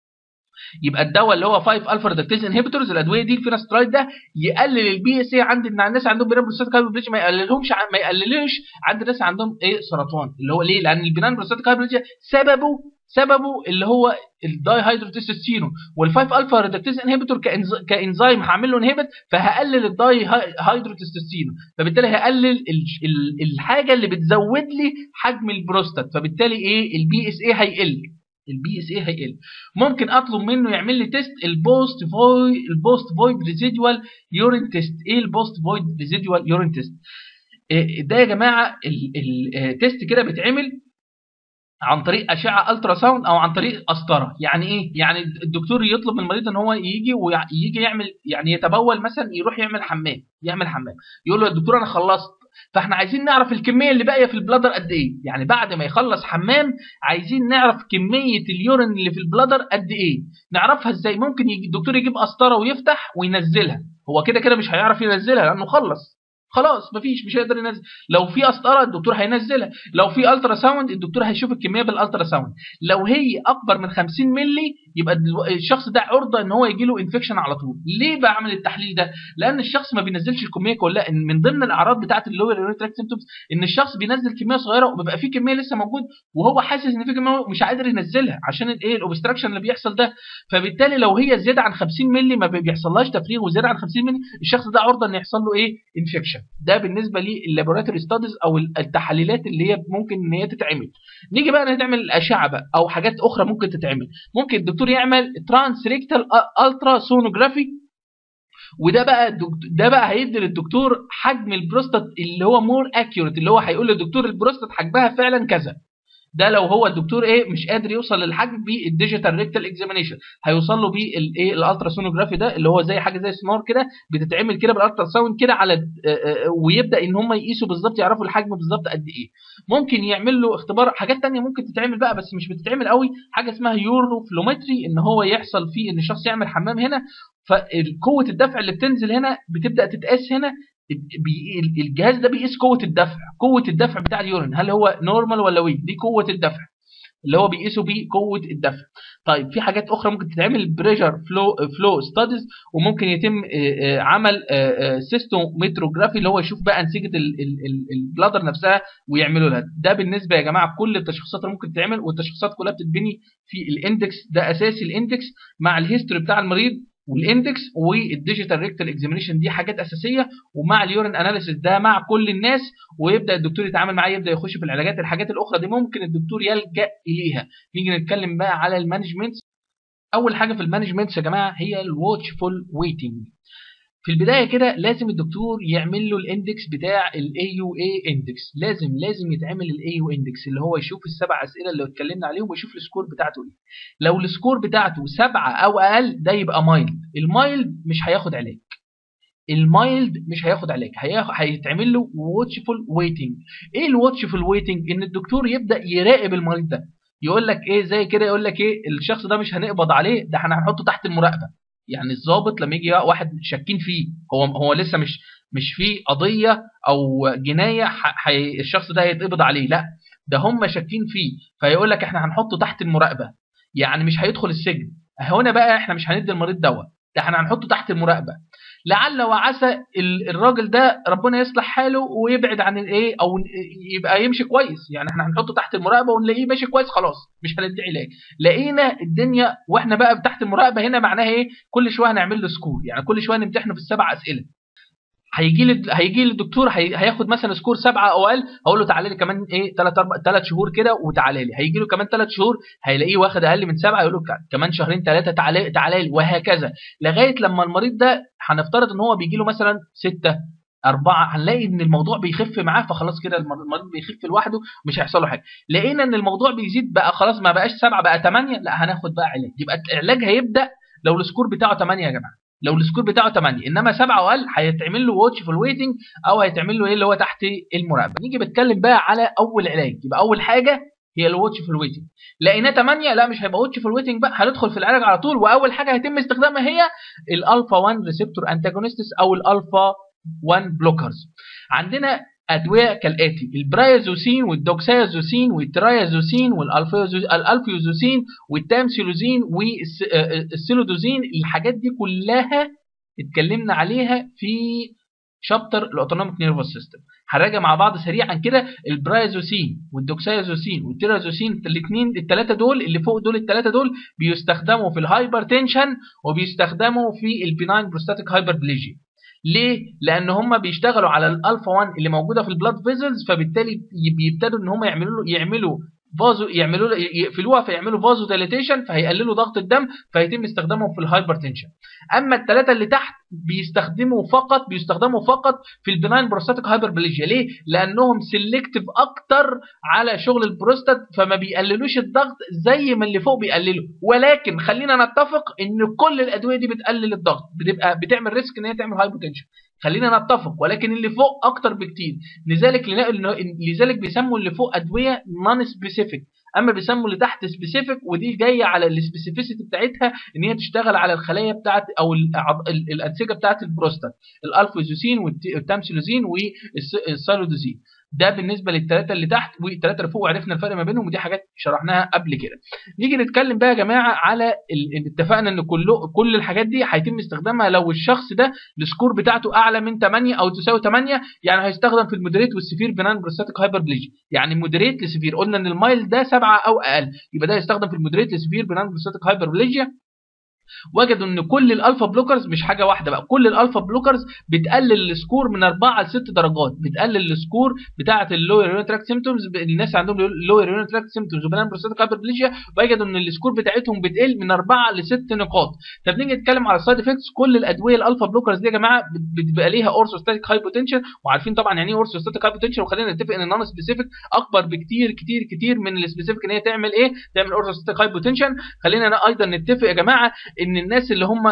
يبقى الدواء اللي هو 5 الفا ريدكتيز انهبيتورز الادويه دي الفينسترايد ده يقلل البي اس اي عند الناس عندهم بينال بروستاتيك هايبربليجيا ما يقللهمش ما يقللوش عند الناس عندهم ايه سرطان اللي هو ليه لان البينال بروستاتيك هايبربليجيا سببه سببه اللي هو الداي هيدروتستيرون وال5 الفا ريدكتيز انهبيتور كانزيم هعمل له انهبت فهقلل الداي هيدروتستيرون فبالتالي هقلل الحاجه اللي بتزود لي حجم البروستات فبالتالي ايه البي اس اي هيقل البي اس اي هيقل ممكن اطلب منه يعمل لي تيست البوست فويد البوست فويد ريزيدوال يورين تيست ايه البوست فويد ريزيدوال يورين تيست ده يا جماعه التيست كده بيتعمل عن طريق اشعه الترا ساوند او عن طريق قسطره يعني ايه يعني الدكتور يطلب من المريض ان هو يجي ويجي يعمل يعني يتبول مثلا يروح يعمل حمام يعمل حمام يقول له يا دكتور انا خلصت فاحنا عايزين نعرف الكميه اللي باقيه في البلادر قد ايه يعني بعد ما يخلص حمام عايزين نعرف كميه اليورين اللي في البلادر قد ايه نعرفها ازاي ممكن يجي الدكتور يجيب قسطره ويفتح وينزلها هو كده كده مش هيعرف ينزلها لانه خلص خلاص مفيش مش هيقدر ينزل لو في قسطره الدكتور هينزلها لو في الترا ساوند الدكتور هيشوف الكميه بالالترا ساوند لو هي اكبر من 50 مللي يبقى الشخص ده عرضه ان هو يجي له انفكشن على طول ليه بعمل التحليل ده لان الشخص ما بينزلش الكميه كلها من ضمن الاعراض بتاعه اللور يوريتراك سيمبتومز ان الشخص بينزل كميه صغيره وبيبقى في كميه لسه موجود وهو حاسس ان في كميه مش قادر ينزلها عشان الايه الاوبستراكشن اللي بيحصل ده فبالتالي لو هي زياده عن 50 مللي ما بيحصلهاش تفريغ وزياده عن 50 مللي الشخص ده عرضه ان يحصل له ايه انفكشن ده بالنسبه لللابوراتوري ستاديز او التحاليلات اللي هي ممكن ان هي تتعمل نيجي بقى نعمل الاشعه بقى او حاجات اخرى ممكن تتعمل ممكن الدكتور يعمل ترانس ريكتال الترا سونوجرافي وده بقى ده بقى هيدي للدكتور حجم البروستات اللي هو مور اكيوريت اللي هو هيقول للدكتور البروستات حجمها فعلا كذا ده لو هو الدكتور ايه مش قادر يوصل للحجم بالديجيتال ريكتال اكزامينيشن هيوصل له بالايه الالترا سونوجرافي ده اللي هو زي حاجه زي سمار كده بتتعمل كده بالالترا ساوند كده على ويبدا ان هم يقيسوا بالظبط يعرفوا الحجم بالظبط قد ايه ممكن يعمل له اختبار حاجات ثانيه ممكن تتعمل بقى بس مش بتتعمل قوي حاجه اسمها يورو فلومتري ان هو يحصل فيه ان الشخص يعمل حمام هنا فقوه الدفع اللي بتنزل هنا بتبدا تتقاس هنا الجهاز ده بيقيس قوه الدفع قوه الدفع بتاع اليورين هل هو نورمال ولا ويك دي قوه الدفع اللي هو بيقيسوا بيه قوه الدفع طيب في حاجات اخرى ممكن تتعمل بريشر فلو فلو ستاديز وممكن يتم عمل سيستومتروجرافي اللي هو يشوف بقى انسجه البلادر نفسها ويعملوا لها ده بالنسبه يا جماعه كل التشخيصات اللي ممكن تتعمل والتشخيصات كلها بتتبني في الاندكس ده اساسي الاندكس مع الهيستوري بتاع المريض والاندكس والديجيتال ريكتال اكزامينيشن دي حاجات اساسيه ومع اليورين اناليسيس ده مع كل الناس ويبدا الدكتور يتعامل معاه يبدا يخش في العلاجات الحاجات الاخرى دي ممكن الدكتور يلجا اليها نيجي نتكلم بقى على المانجمنت اول حاجه في المانجمنت يا جماعه هي الواتشفول ويتنج في البدايه كده لازم الدكتور يعمل له الاندكس بتاع الاي يو اي اندكس لازم لازم يتعمل الاي يو اندكس اللي هو يشوف السبع اسئله اللي اتكلمنا عليهم ويشوف السكور بتاعته ايه لو السكور بتاعته سبعة او اقل ده يبقى مايلد المايلد مش هياخد علاج المايلد مش هياخد علاج هيتعمل له واتشفول ويتنج ايه الواتشفول ويتنج ان الدكتور يبدا يراقب المريض ده يقول لك ايه زي كده يقول لك ايه الشخص ده مش هنقبض عليه ده احنا هنحطه تحت المراقبه يعني الضابط لما يجي واحد شاكين فيه هو هو لسه مش مش في قضيه او جنايه حي الشخص ده هيتقبض عليه لا ده هم شاكين فيه فيقول لك احنا هنحطه تحت المراقبه يعني مش هيدخل السجن هنا بقى احنا مش هندي المريض دواء ده احنا هنحطه تحت المراقبه لعل وعسى الراجل ده ربنا يصلح حاله ويبعد عن الايه او يبقى يمشي كويس يعني احنا هنحطه تحت المراقبه ونلاقيه ماشي كويس خلاص مش هندي علاج لقينا الدنيا واحنا بقى تحت المراقبه هنا معناها ايه كل شويه هنعمل له سكور يعني كل شويه نمتحنه في السبع اسئله هيجي لي هيجي لي الدكتور هي... هياخد مثلا سكور سبعه او اقل هقول له تعالى لي كمان ايه ثلاث اربع ثلاث شهور كده وتعالى لي هيجي له كمان ثلاث شهور هيلاقيه واخد اقل من سبعه يقول له كمان شهرين ثلاثه تعالى تعالى لي وهكذا لغايه لما المريض ده هنفترض ان هو بيجي له مثلا سته أربعة هنلاقي إن الموضوع بيخف معاه فخلاص كده المريض بيخف لوحده مش هيحصل له حاجة لقينا إن الموضوع بيزيد بقى خلاص ما بقاش سبعة بقى ثمانية لا هناخد بقى علاج يبقى العلاج هيبدأ لو السكور بتاعه 8 يا جماعة لو السكور بتاعه 8 انما 7 واقل هيتعمل له واتش في الويتنج او هيتعمل له ايه اللي هو تحت المراقبه نيجي بنتكلم بقى على اول علاج يبقى اول حاجه هي الواتش في الويتنج لقيناه 8 لا مش هيبقى واتش في الويتنج بقى هندخل في العلاج على طول واول حاجه هيتم استخدامها هي الالفا 1 ريسبتور انتاجونستس او الالفا 1 بلوكرز عندنا ادويه كالاتي البرايازوسين والدوكسايازوسين والترايازوسين والالفيوزوسين والتامسيلوزين والسيلودوزين الحاجات دي كلها اتكلمنا عليها في شابتر الاوتونوميك نيرفس سيستم هنراجع مع بعض سريعا كده البرايزوسين والدوكسايزوسين والتيرازوسين الاثنين الثلاثه دول اللي فوق دول الثلاثه دول بيستخدموا في الهايبرتنشن وبيستخدموا في البيناين بروستاتيك هايبربليجيا ليه؟ لان هم بيشتغلوا على الالفا 1 اللي موجوده في البلاد فيزلز فبالتالي بيبتدوا ان هم يعملوا يعملوا فازو يعملوا يقفلوها فيعملوا فازو ديليتيشن فهيقللوا ضغط الدم فيتم استخدامهم في الهايبرتنشن اما الثلاثه اللي تحت بيستخدموا فقط بيستخدموا فقط في البناين بروستاتيك هايبربليجيا ليه لانهم سيلكتيف اكتر على شغل البروستات فما بيقللوش الضغط زي ما اللي فوق بيقللوا ولكن خلينا نتفق ان كل الادويه دي بتقلل الضغط بتبقى بتعمل ريسك ان هي تعمل هايبوتنشن خلينا نتفق ولكن اللي فوق اكتر بكتير لذلك لذلك بيسموا اللي فوق ادويه نون سبيسيفيك اما بيسموا اللي تحت سبيسيفيك ودي جايه على السبيسيفيسيتي بتاعتها ان هي تشتغل على الخلايا بتاعت او الانسجه بتاعت البروستات الالفوزوسين والتامسيلوزين والسالودوزين ده بالنسبه للثلاثه اللي تحت والثلاثه اللي فوق وعرفنا الفرق ما بينهم ودي حاجات شرحناها قبل كده نيجي نتكلم بقى يا جماعه على ال... اتفقنا ان كل كل الحاجات دي هيتم استخدامها لو الشخص ده السكور بتاعته اعلى من 8 او تساوي 8 يعني هيستخدم في المودريت والسفير بنان بروستاتيك هايبربليجيا يعني مودريت لسفير قلنا ان المايل ده 7 او اقل يبقى ده يستخدم في المودريت لسفير بنان بروستاتيك هايبربليجيا وجدوا ان كل الالفا بلوكرز مش حاجه واحده بقى كل الالفا بلوكرز بتقلل السكور من 4 ل 6 درجات بتقلل السكور بتاعه اللوير يورين تراكت سيمبتومز الناس عندهم لوير يورين تراكت سيمبتومز وبنان بروستاتيك هايبربليجيا وجدوا ان السكور بتاعتهم بتقل من 4 ل 6 نقاط طب نيجي نتكلم على السايد افكتس كل الادويه الالفا بلوكرز دي يا جماعه بتبقى ليها اورثوستاتيك هايبوتنشن وعارفين طبعا يعني ايه اورثوستاتيك هايبوتنشن وخلينا نتفق ان النون سبيسيفيك اكبر بكتير كتير كتير من السبيسيفيك ان هي تعمل ايه تعمل اورثوستاتيك هايبوتنشن خلينا ايضا نتفق يا جماعه ان الناس اللي هم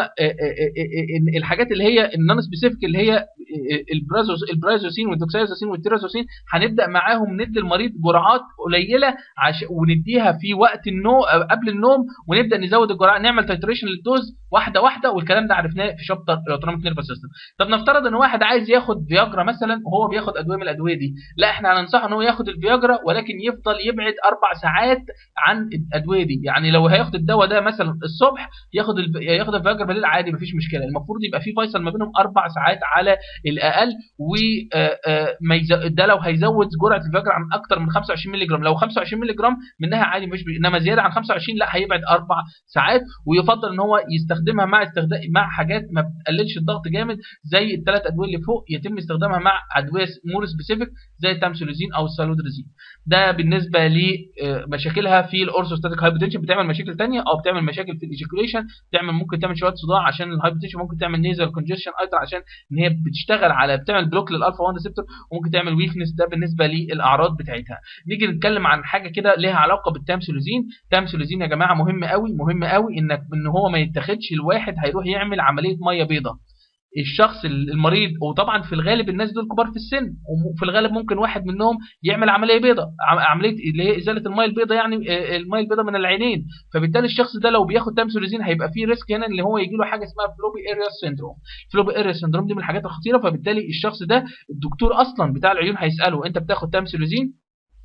الحاجات اللي هي النون سبيسيفيك اللي هي البرازوس البرازوسين والدوكسايزوسين والتيرازوسين هنبدا معاهم ندي المريض جرعات قليله عش... ونديها في وقت النوم قبل النوم ونبدا نزود الجرعه نعمل تايتريشن للدوز واحده واحده والكلام ده عرفناه في شابتر الاوتونوميك نيرفس سيستم طب نفترض ان واحد عايز ياخد فياجرا مثلا وهو بياخد ادويه من الادويه دي لا احنا هننصحه ان هو ياخد الفياجرا ولكن يفضل يبعد اربع ساعات عن الادويه دي يعني لو هياخد الدواء ده مثلا الصبح ياخد ياخد الف... ياخد الفياجرا بالليل عادي مفيش مشكله المفروض يبقى في فيصل ما بينهم اربع ساعات على الاقل و آه، آه، ما يز... ده لو هيزود جرعه الفياجرا عن اكتر من 25 مللي جرام لو 25 مللي جرام منها عادي مش بي... انما زياده عن 25 لا هيبعد اربع ساعات ويفضل ان هو يستخدمها مع استخدام مع حاجات ما بتقللش الضغط جامد زي الثلاث ادويه اللي فوق يتم استخدامها مع ادويه مور سبيسيفيك زي التامسولوزين او السالودرزين ده بالنسبه لمشاكلها في الاورثوستاتيك هايبوتنشن بتعمل مشاكل ثانيه او بتعمل مشاكل في الايجيكوليشن بتعمل ممكن تعمل شويه صداع عشان الهايبوتنشن ممكن تعمل نيزل كونجيشن ايضا عشان ان هي بتشتغل على بتعمل بلوك للالفا 1 ريسبتور وممكن تعمل ويكنس ده بالنسبه للاعراض بتاعتها نيجي نتكلم عن حاجه كده ليها علاقه بالتامسولوزين التامسولوزين يا جماعه مهم قوي مهم قوي انك ان هو ما يتاخدش الواحد هيروح يعمل عمليه ميه بيضاء الشخص المريض وطبعا في الغالب الناس دول كبار في السن وفي الغالب ممكن واحد منهم يعمل عمليه بيضاء عمليه اللي هي ازاله الميه البيضاء يعني الميه البيضاء من العينين فبالتالي الشخص ده لو بياخد تامسولوزين هيبقى فيه ريسك هنا اللي هو يجي له حاجه اسمها فلوبي اريا سيندروم فلوبي اريا سيندروم دي من الحاجات الخطيره فبالتالي الشخص ده الدكتور اصلا بتاع العيون هيساله انت بتاخد تامسولوزين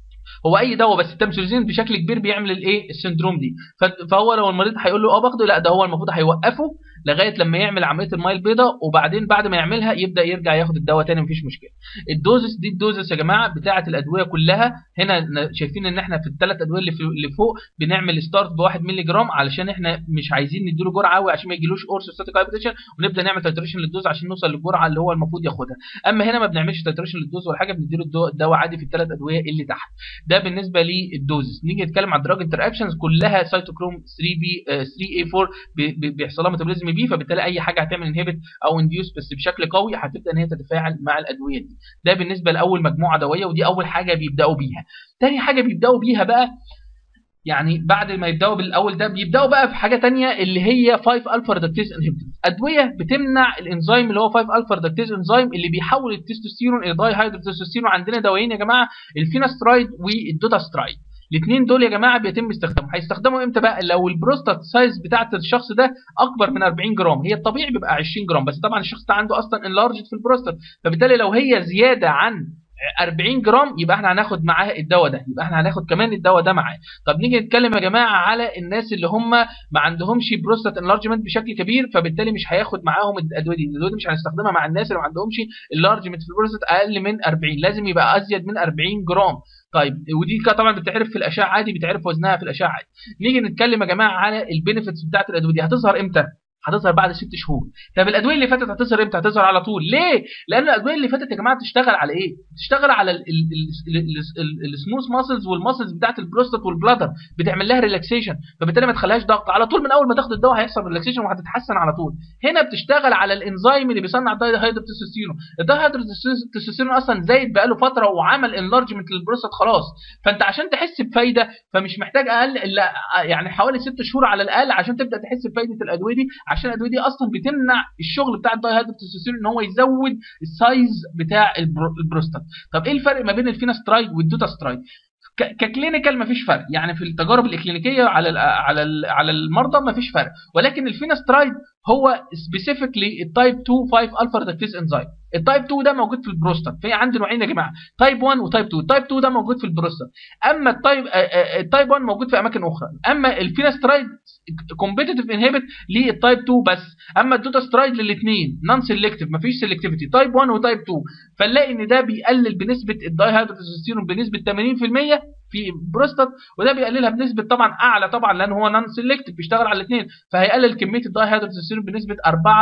هو اي دواء بس التامسولوزين بشكل كبير بيعمل الايه السندروم دي فهو لو المريض هيقول له اه باخده لا ده هو المفروض هيوقفه لغايه لما يعمل عمليه الميه البيضاء وبعدين بعد ما يعملها يبدا يرجع ياخد الدواء تاني مفيش مشكله الدوزس دي الدوزس يا جماعه بتاعه الادويه كلها هنا شايفين ان احنا في الثلاث ادويه اللي, اللي فوق بنعمل ستارت ب 1 مللي جرام علشان احنا مش عايزين نديله جرعه قوي عشان ما يجيلوش اورثوستاتيك هايبوتنشن ونبدا نعمل تايتريشن للدوز عشان نوصل للجرعه اللي هو المفروض ياخدها اما هنا ما بنعملش تايتريشن للدوز ولا حاجه بنديله الدواء عادي في الثلاث ادويه اللي تحت ده بالنسبه للدوزس نيجي نتكلم على الدراج انتر اكشنز كلها سيتوكروم 3 بي 3 اي 4 بيحصل لها ميتابوليزم بي فبالتالي اي حاجه هتعمل انهبت او انديوس بس بشكل قوي هتبدا ان هي تتفاعل مع الادويه دي ده بالنسبه لاول مجموعه دويه ودي اول حاجه بيبداوا بيها تاني حاجه بيبداوا بيها بقى يعني بعد ما يبداوا بالاول ده بيبداوا بقى في حاجه تانية اللي هي 5 الفا ريدكتيز انهبيتور ادويه بتمنع الانزيم اللي هو 5 الفا ريدكتيز انزيم اللي بيحول التستوستيرون الى داي هيدروتستوستيرون عندنا دوايين يا جماعه الفيناسترايد والدوتاسترايد الاثنين دول يا جماعه بيتم استخدامهم هيستخدموا امتى بقى لو البروستات سايز بتاعه الشخص ده اكبر من 40 جرام هي الطبيعي بيبقى 20 جرام بس طبعا الشخص ده عنده اصلا انلارجد في البروستات فبالتالي لو هي زياده عن 40 جرام يبقى احنا هناخد معاه الدواء ده يبقى احنا هناخد كمان الدواء ده معاه طب نيجي نتكلم يا جماعه على الناس اللي هم ما عندهمش بروستات انلارجمنت بشكل كبير فبالتالي مش هياخد معاهم الادويه دي الادويه دي مش هنستخدمها مع الناس اللي ما عندهمش انلارجمنت في البروستات اقل من 40 لازم يبقى ازيد من 40 جرام طيب ودي طبعا بتعرف في الاشعه عادي بتعرف وزنها في الاشعه عادي نيجي نتكلم يا جماعه على البينيفيتس بتاعت الادويه دي هتظهر امتى هتظهر بعد ست شهور طب الادويه اللي فاتت هتظهر امتى هتظهر على طول ليه لان الادويه اللي فاتت يا جماعه بتشتغل على ايه بتشتغل على السموث ماسلز والماسلز بتاعت البروستات والبلادر بتعمل لها ريلاكسيشن فبالتالي ما تخليهاش ضغط على طول من اول ما تاخد الدواء هيحصل ريلاكسيشن وهتتحسن على طول هنا بتشتغل على الانزيم اللي بيصنع الدايهيدروتستوستيرون الدايهيدروتستوستيرون اصلا زايد بقاله فتره وعمل انلارجمنت للبروستات خلاص فانت عشان تحس بفايده فمش محتاج اقل الا يعني حوالي ست شهور على الاقل عشان تبدا تحس بفايده الادويه دي عشان الادويه دي اصلا بتمنع الشغل بتاع الدايهيدروتستوستيرون ان هو يزود السايز بتاع البروستات طب ايه الفرق ما بين الفيناسترايد والدوتاسترايد ككلينيكال مفيش فرق يعني في التجارب الاكلينيكيه على ال على ال على المرضى مفيش فرق ولكن الفيناسترايد هو سبيسيفيكلي التايب 2 5 الفا ريدكتيز انزيم التايب 2 ده موجود في البروستات في عندي نوعين يا جماعه تايب 1 وتايب 2 التايب 2 ده موجود في البروستات اما التايب التايب 1 موجود في اماكن اخرى اما الفيناسترايد كومبيتيتيف انهبيت للتايب 2 بس اما الدوتاسترايد للاثنين نون سيلكتيف مفيش سيلكتيفيتي تايب 1 وتايب 2 فنلاقي ان ده بيقلل بنسبه الدايهيدروتستيرون بنسبه 80% في بروستات وده بيقللها بنسبه طبعا اعلى طبعا لان هو نون سيلكتيف بيشتغل على الاثنين فهيقلل كميه الدايهيدروتستيرون بنسبه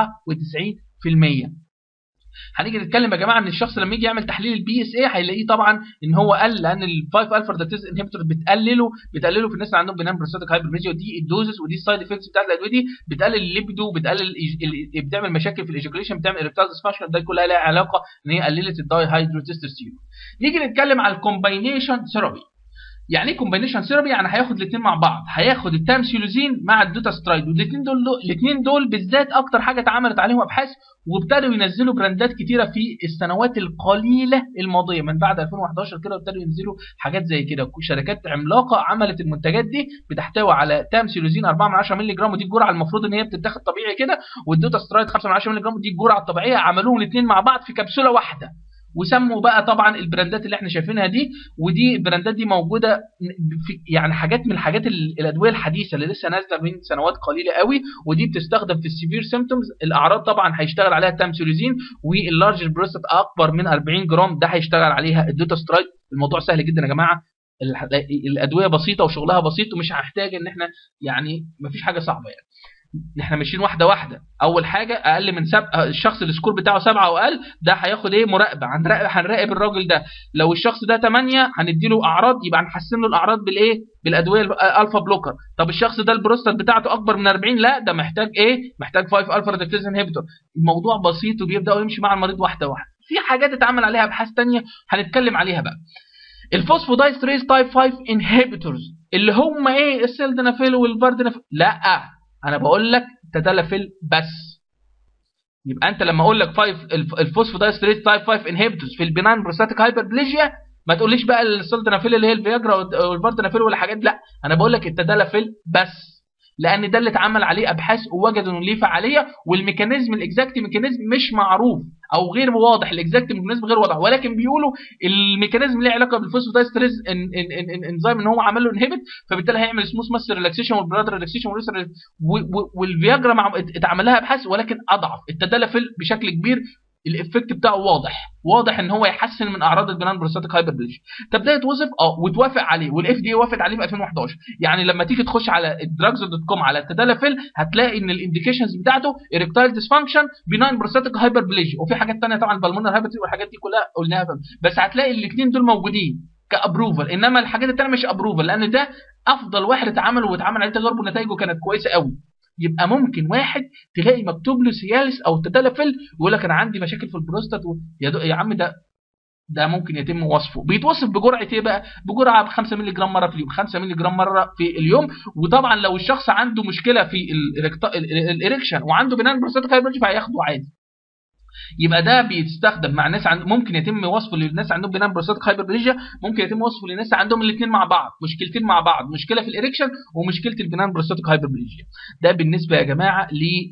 94% هنيجي نتكلم يا جماعه ان الشخص لما يجي يعمل تحليل البي اس اي هيلاقيه طبعا ان هو قل لان ال 5 الفا ريدكتيز انهبيتور بتقلله بتقلله في الناس اللي عندهم بنام بروستاتيك هايبرميجيا ودي الدوزس ودي السايد افكتس بتاعت الادويه دي بتقلل الليبيدو بتقلل بتعمل مشاكل في الايجوكيشن بتعمل اريكتال ديسفانكشن ده كلها لها علاقه ان هي قللت الداي هيدروتستوستيرون نيجي نتكلم على الكومباينيشن ثيرابي يعني ايه كومبينيشن ثيرابي يعني هياخد الاثنين مع بعض هياخد التامسيلوزين مع الدوتاسترايد والاثنين دول الاثنين دول بالذات اكتر حاجه اتعملت عليهم ابحاث وابتدوا ينزلوا براندات كتيره في السنوات القليله الماضيه من بعد 2011 كده ابتدوا ينزلوا حاجات زي كده شركات عملاقه عملت المنتجات دي بتحتوي على تامسيلوزين 4 من 10 مللي جرام ودي الجرعه المفروض ان هي بتتاخد طبيعي كده والدوتاسترايد 5 من 10 مللي جرام ودي الجرعه الطبيعيه عملوهم الاثنين مع بعض في كبسوله واحده وسموا بقى طبعا البراندات اللي احنا شايفينها دي ودي البراندات دي موجوده في يعني حاجات من الحاجات الادويه الحديثه اللي لسه نازله من سنوات قليله قوي ودي بتستخدم في السيفير سيمتومز الاعراض طبعا هيشتغل عليها التامسوليزين واللارج بروستات اكبر من 40 جرام ده هيشتغل عليها الدوتاسترايد الموضوع سهل جدا يا جماعه الادويه بسيطه وشغلها بسيط ومش هحتاج ان احنا يعني مفيش حاجه صعبه يعني احنا ماشيين واحده واحده اول حاجه اقل من سب... الشخص السكور بتاعه سبعة او اقل ده هياخد ايه مراقبه هنراقب هنراقب الراجل ده لو الشخص ده 8 هنديله اعراض يبقى هنحسن له الاعراض بالايه بالادويه الالفا بلوكر طب الشخص ده البروستات بتاعته اكبر من 40 لا ده محتاج ايه محتاج 5 الفا ريدكتيز انهبيتور الموضوع بسيط وبيبدا يمشي مع المريض واحده واحده في حاجات اتعمل عليها ابحاث ثانيه هنتكلم عليها بقى الفوسفودايستريز تايب 5 انهبيتورز اللي هم ايه السيلدنافيل والفاردنافيل لا انا بقول لك تدلافيل بس يبقى انت لما اقول لك 5 الفوسفودايستريز تايب 5 انهبيتورز في البنان بروستاتيك هايبربليجيا ما تقوليش بقى السلدنافيل اللي هي الفياجرا والفاردنافيل والحاجات لا انا بقول لك التدلافيل بس لان ده اللي اتعمل عليه ابحاث ووجدوا انه ليه فعاليه والميكانيزم الاكزاكت ميكانيزم مش معروف او غير واضح الاكزاكت ميكانيزم غير واضح ولكن بيقولوا الميكانيزم ليه علاقه بالفوسفودايستريز انزيم ان هو عمل له انهبت فبالتالي هيعمل سموث ماسل ريلاكسيشن والبلاد ريلاكسيشن والفياجرا اتعمل لها ابحاث ولكن اضعف التدلافيل بشكل كبير الافكت بتاعه واضح واضح ان هو يحسن من اعراض البنان بروستاتيك هايبربليجيا طب ده يتوصف اه وتوافق عليه والاف دي وافقت عليه في 2011 يعني لما تيجي تخش على الدراجز دوت كوم على التدالافيل هتلاقي ان الانديكيشنز بتاعته اريكتايل ديسفانكشن بنان بروستاتيك هايبربليجيا وفي حاجات ثانيه طبعا بالمونر هايبرتي والحاجات دي كلها قلناها بس هتلاقي الاثنين دول موجودين كابروفل انما الحاجات الثانيه مش ابروفل لان ده افضل واحد اتعمل واتعمل عليه تجارب ونتائجه كانت كويسه قوي يبقى ممكن واحد تلاقي مكتوب له سيالس او تتلفل ويقول لك انا عندي مشاكل في البروستات و... يا, يا عم ده ده ممكن يتم وصفه بيتوصف بجرعه ايه بقى بجرعه ب 5 مللي جرام مره في اليوم 5 مللي جرام مره في اليوم وطبعا لو الشخص عنده مشكله في الاريكشن وعنده بنان بروستاتيك هايبرتي فهياخده عادي يبقى ده بيستخدم مع ناس عند ممكن يتم وصفه للناس عندهم بنام بروستاتيك هايبربليجيا ممكن يتم وصفه للناس عندهم الاثنين مع بعض مشكلتين مع بعض مشكله في الاريكشن ومشكله البنان بروستاتيك هايبربليجيا ده بالنسبه يا جماعه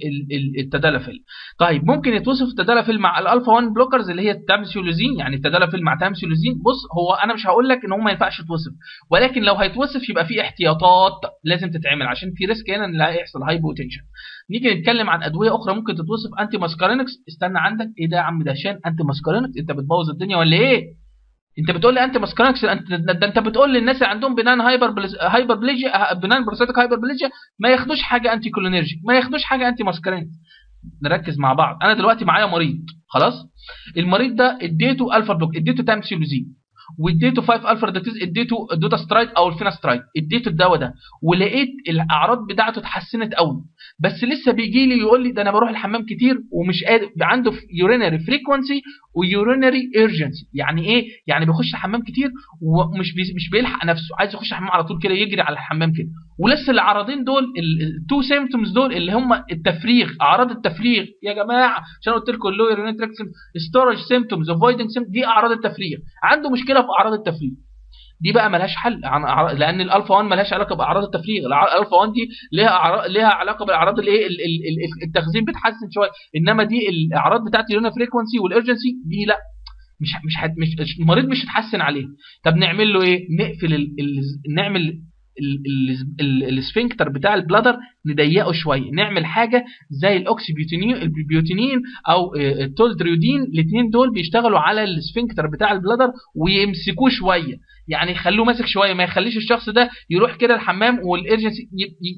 للتدالافيل طيب ممكن يتوصف التدالافيل مع الالفا 1 بلوكرز اللي هي التامسيولوزين يعني التدالافيل مع تامسيولوزين بص هو انا مش هقول لك ان هو ما ينفعش يتوصف ولكن لو هيتوصف يبقى في احتياطات لازم تتعمل عشان في ريسك هنا ان هيحصل هايبوتنشن نيجي نتكلم عن ادويه اخرى ممكن تتوصف انتي ماسكارينكس استنى عندك ايه ده يا عم ده عشان انتي ماسكارينكس انت بتبوظ الدنيا ولا ايه انت بتقول لي انتي ماسكارينكس انت ده انت بتقول للناس اللي عندهم بنان هايبر بلز... هايبر بليجيا بنان بروستاتيك هايبر بليجيا ما ياخدوش حاجه انتي كولينرجيك ما ياخدوش حاجه انتي ماسكارينكس نركز مع بعض انا دلوقتي معايا مريض خلاص المريض ده اديته الفا بلوك اديته تامسيلوزين واديته 5 الفا ريدكتيز اديته دوتاسترايد او الفيناسترايد اديته الدواء ده ولقيت الاعراض بتاعته اتحسنت قوي بس لسه بيجي لي يقول لي ده انا بروح الحمام كتير ومش قادر عنده يورينري فريكونسي ويورينري ايرجنسي يعني ايه يعني بيخش الحمام كتير ومش بي مش بيلحق نفسه عايز يخش الحمام على طول كده يجري على الحمام كده ولسه العرضين دول التو سيمبتومز دول اللي هم التفريغ اعراض التفريغ يا جماعه عشان قلت لكم اللو يورينري ستورج سيمبتومز افويدنج دي اعراض التفريغ عنده مشكله في اعراض التفريغ دي بقى ملهاش حل لان الالفا 1 ملهاش علاقه باعراض التفريغ الالفا 1 دي ليها أعراض ليها علاقه بالاعراض الايه التخزين بتحسن شويه انما دي الاعراض بتاعت اليونا فريكونسي والارجنسي دي لا مش مش حد مش المريض مش هتحسن عليه طب نعمل له ايه نقفل ال ال نعمل السفنكتر بتاع البلادر نضيقه شويه نعمل حاجه زي الاوكسيبيوتينين البيوتينين او التولدريودين الاثنين دول بيشتغلوا على السفنكتر بتاع البلادر ويمسكوه شويه يعني يخلوه ماسك شويه ما يخليش الشخص ده يروح كده الحمام والارجنسي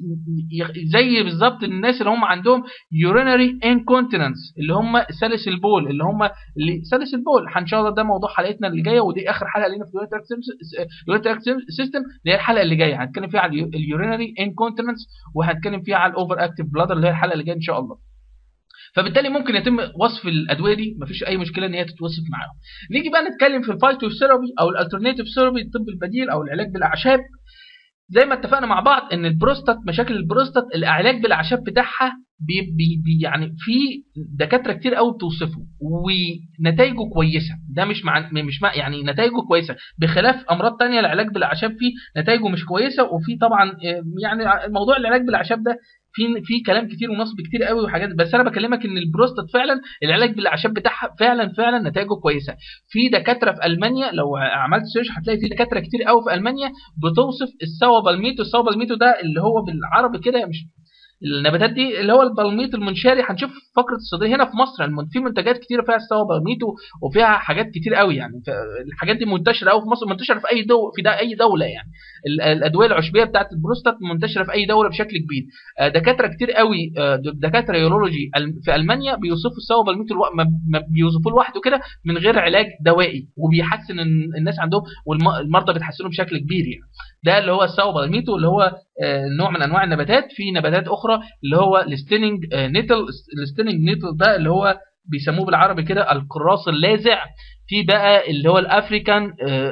زي بالظبط الناس اللي هم عندهم يورينري انكونتيننس اللي هم سلس البول اللي هم اللي سلس البول ان شاء الله ده موضوع حلقتنا اللي جايه ودي اخر حلقه لينا في اليوريتراك سيستم اللي هي الحلقه اللي جايه هنتكلم فيها على اليورينري انكونتيننس وهنتكلم فيها على الاوفر اكتيف بلادر اللي هي الحلقه اللي جايه ان شاء الله فبالتالي ممكن يتم وصف الادويه دي مفيش اي مشكله ان هي تتوصف معاهم نيجي بقى نتكلم في الفايتو ثيرابي او الالترناتيف ثيرابي الطب البديل او العلاج بالاعشاب زي ما اتفقنا مع بعض ان البروستات مشاكل البروستات العلاج بالاعشاب بتاعها بي بي يعني في دكاتره كتير قوي بتوصفه ونتائجه كويسه ده مش مع مش مع يعني نتائجه كويسه بخلاف امراض تانية العلاج بالاعشاب فيه نتائجه مش كويسه وفي طبعا يعني موضوع العلاج بالاعشاب ده في في كلام كتير ونصب كتير قوي وحاجات بس انا بكلمك ان البروستات فعلا العلاج بالاعشاب بتاعها فعلا فعلا نتائجه كويسه في دكاتره في المانيا لو عملت سيرش هتلاقي في دكاتره كتير قوي في المانيا بتوصف السوا بالميتو السوا بالميتو ده اللي هو بالعربي كده مش النباتات دي اللي هو البلميط المنشاري هنشوف فقره الصيدليه هنا في مصر في منتجات كتيره فيها السوا بالميتو وفيها حاجات كتير قوي يعني الحاجات دي منتشره قوي في مصر منتشره في اي دو في دا اي دوله يعني الادويه العشبيه بتاعت البروستات منتشره في اي دوله بشكل كبير دكاتره كتير قوي دكاتره يورولوجي في المانيا بيوصفوا السوا بالميتو بيوصفوه لوحده كده من غير علاج دوائي وبيحسن الناس عندهم والمرضى بيتحسنوا بشكل كبير يعني ده اللي هو السوا بالميتو اللي هو نوع من انواع النباتات في نباتات اخرى اللي هو الستيننج نيتل الستيننج نيتل ده اللي هو بيسموه بالعربي كده القراص اللاذع في بقى اللي هو الافريكان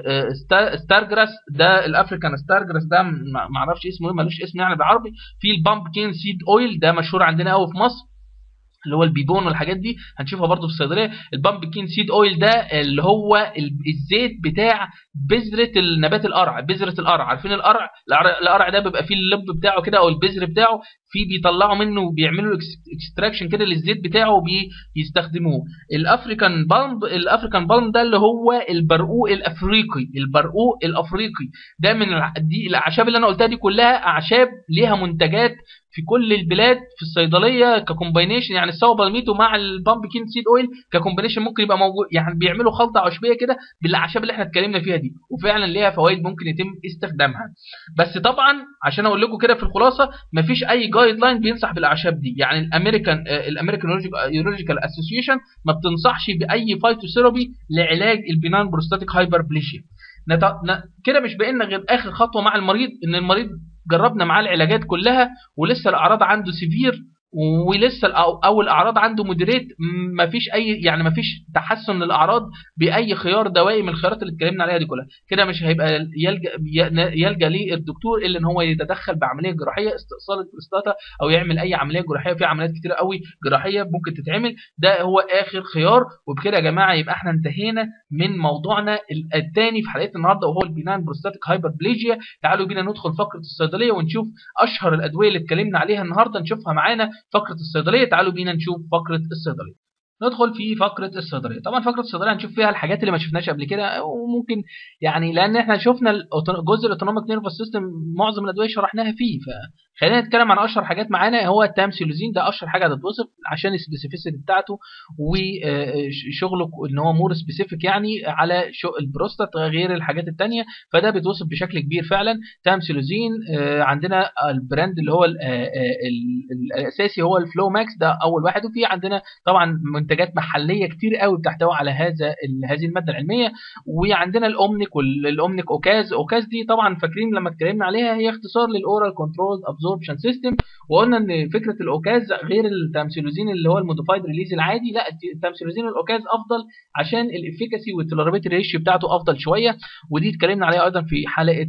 ستارجراس ده الافريكان ستارجراس ده ما اعرفش اسمه ايه ملوش اسم يعني بالعربي في البامبكين سيد اويل ده مشهور عندنا قوي في مصر اللي هو البيبون والحاجات دي هنشوفها برضو في الصيدليه البامبكين سيد اويل ده اللي هو الزيت بتاع بذره النبات القرع بذره القرع عارفين القرع القرع ده بيبقى فيه اللب بتاعه كده او البذر بتاعه في بيطلعوا منه بيعملوا اكستراكشن كده للزيت بتاعه وبيستخدموه الافريكان بالم الافريكان بالم ده اللي هو البرقوق الافريقي البرقوق الافريقي ده من دي الاعشاب اللي انا قلتها دي كلها اعشاب ليها منتجات في كل البلاد في الصيدليه ككومباينيشن يعني السوا بالميتو مع البامبكين سيد اويل ككومباينيشن ممكن يبقى موجود يعني بيعملوا خلطه عشبيه كده بالاعشاب اللي احنا اتكلمنا فيها دي وفعلا ليها فوائد ممكن يتم استخدامها بس طبعا عشان اقول لكم كده في الخلاصه مفيش اي جايد لاين بينصح بالاعشاب دي يعني الامريكان الامريكان يورولوجيكال اسوسيشن ما بتنصحش باي فايتوثيرابي لعلاج البينان بروستاتيك هايبربليشيا كده مش باقي لنا غير اخر خطوه مع المريض ان المريض جربنا معاه العلاجات كلها ولسه الاعراض عنده سيفير ولسه او الاعراض عنده مودريت مفيش اي يعني مفيش تحسن للاعراض باي خيار دوائي من الخيارات اللي اتكلمنا عليها دي كلها كده مش هيبقى يلجا يلجا ليه الدكتور الا ان هو يتدخل بعمليه جراحيه استئصال البروستاتا او يعمل اي عمليه جراحيه في عمليات كتير قوي جراحيه ممكن تتعمل ده هو اخر خيار وبكده يا جماعه يبقى احنا انتهينا من موضوعنا الثاني في حلقه النهارده وهو البينان بروستاتيك هايبربليجيا تعالوا بينا ندخل فقره الصيدليه ونشوف اشهر الادويه اللي اتكلمنا عليها النهارده نشوفها معانا فقره الصيدليه تعالوا بينا نشوف فقره الصيدليه ندخل في فقره الصيدليه طبعا فقره الصيدليه هنشوف فيها الحاجات اللي ما شفناش قبل كده وممكن يعني لان احنا شفنا جزء الاوتونوميك نيرفس سيستم معظم الادويه شرحناها فيه فخلينا نتكلم عن اشهر حاجات معانا هو التامسيلوزين ده اشهر حاجه هتتوصف عشان السبيسيفيسيتي بتاعته وشغله ان هو مور سبيسيفيك يعني على البروستات غير الحاجات الثانيه فده بيتوصف بشكل كبير فعلا تامسيلوزين عندنا البراند اللي هو الاساسي هو الفلو ماكس ده اول واحد وفي عندنا طبعا منتجات محليه كتير قوي بتحتوي على هذا هذه الماده العلميه وعندنا الاومنيك والاومنيك اوكاز اوكاز دي طبعا فاكرين لما اتكلمنا عليها هي اختصار للاورال كنترول ابزوربشن سيستم وقلنا ان فكره الاوكاز غير التامسيلوزين اللي هو الموديفايد ريليز العادي لا التامسيلوزين والاوكاز افضل عشان الافيكاسي والتولرابيلتي ريشيو بتاعته افضل شويه ودي اتكلمنا عليها ايضا في حلقه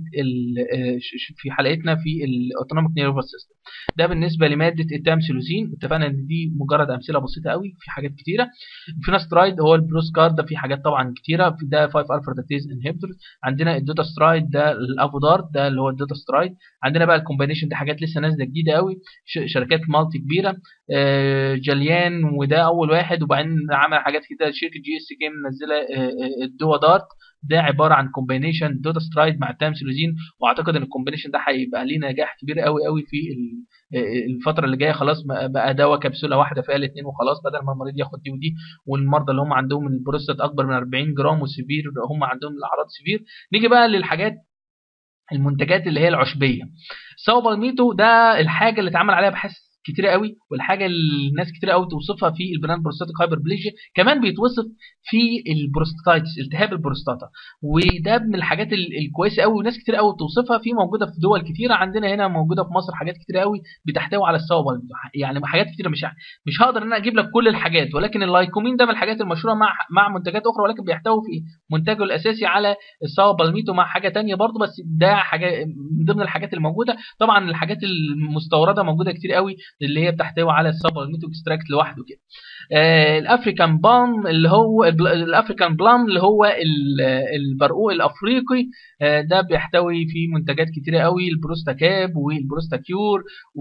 في حلقتنا في الاوتونوميك نيرفس سيستم ده بالنسبه لماده التامسيلوزين اتفقنا ان دي مجرد امثله بسيطه قوي في حاجات كتيره الفيناسترايد هو البروسكار ده في حاجات طبعا كتيره في ده 5 الفا ريدكتيز انهبيتور عندنا الدوتا سترايد ده الافودار ده اللي هو الدوتا سترايد عندنا بقى الكومبينيشن دي حاجات لسه نازله جديده قوي شركات مالتي كبيره جليان وده اول واحد وبعدين عمل حاجات كده شركه جي اس كي منزله الدوا دارت ده عباره عن كومبينيشن دوتا سترايد مع تامسيلوزين واعتقد ان الكومبينيشن ده هيبقى ليه نجاح كبير قوي قوي في الفتره اللي جايه خلاص بقى دواء كبسوله واحده فيها الاثنين وخلاص بدل ما المريض ياخد دي ودي والمرضى اللي هم عندهم البروستات اكبر من 40 جرام وسيفير هم عندهم الاعراض سيفير نيجي بقى للحاجات المنتجات اللي هي العشبيه سوبرميتو ده الحاجه اللي اتعمل عليها بحث كتير قوي والحاجه اللي الناس كتير قوي توصفها في البنان بروستاتيك هايبربليجيا كمان بيتوصف في البروستاتايتس التهاب البروستاتا وده من الحاجات الكويسه قوي وناس كتير قوي توصفها في موجوده في دول كتيره عندنا هنا موجوده في مصر حاجات كتير قوي بتحتوي على الصوبه يعني حاجات كتيره مش مش هقدر ان انا اجيب لك كل الحاجات ولكن اللايكومين ده من الحاجات المشهوره مع مع منتجات اخرى ولكن بيحتوي في منتجه الاساسي على الصوبالميتو مع حاجه ثانيه برضه بس ده حاجه من ضمن الحاجات الموجوده طبعا الحاجات المستورده موجوده كتير قوي اللي هي بتحتوي على السبلمنتو اكستراكت لوحده كده آه، الافريكان بام اللي هو البل- الافريكان بلام اللي هو ال- البرقوق الافريقي آه، ده بيحتوي في منتجات كتيره قوي البروستاكاب والبروستاكيور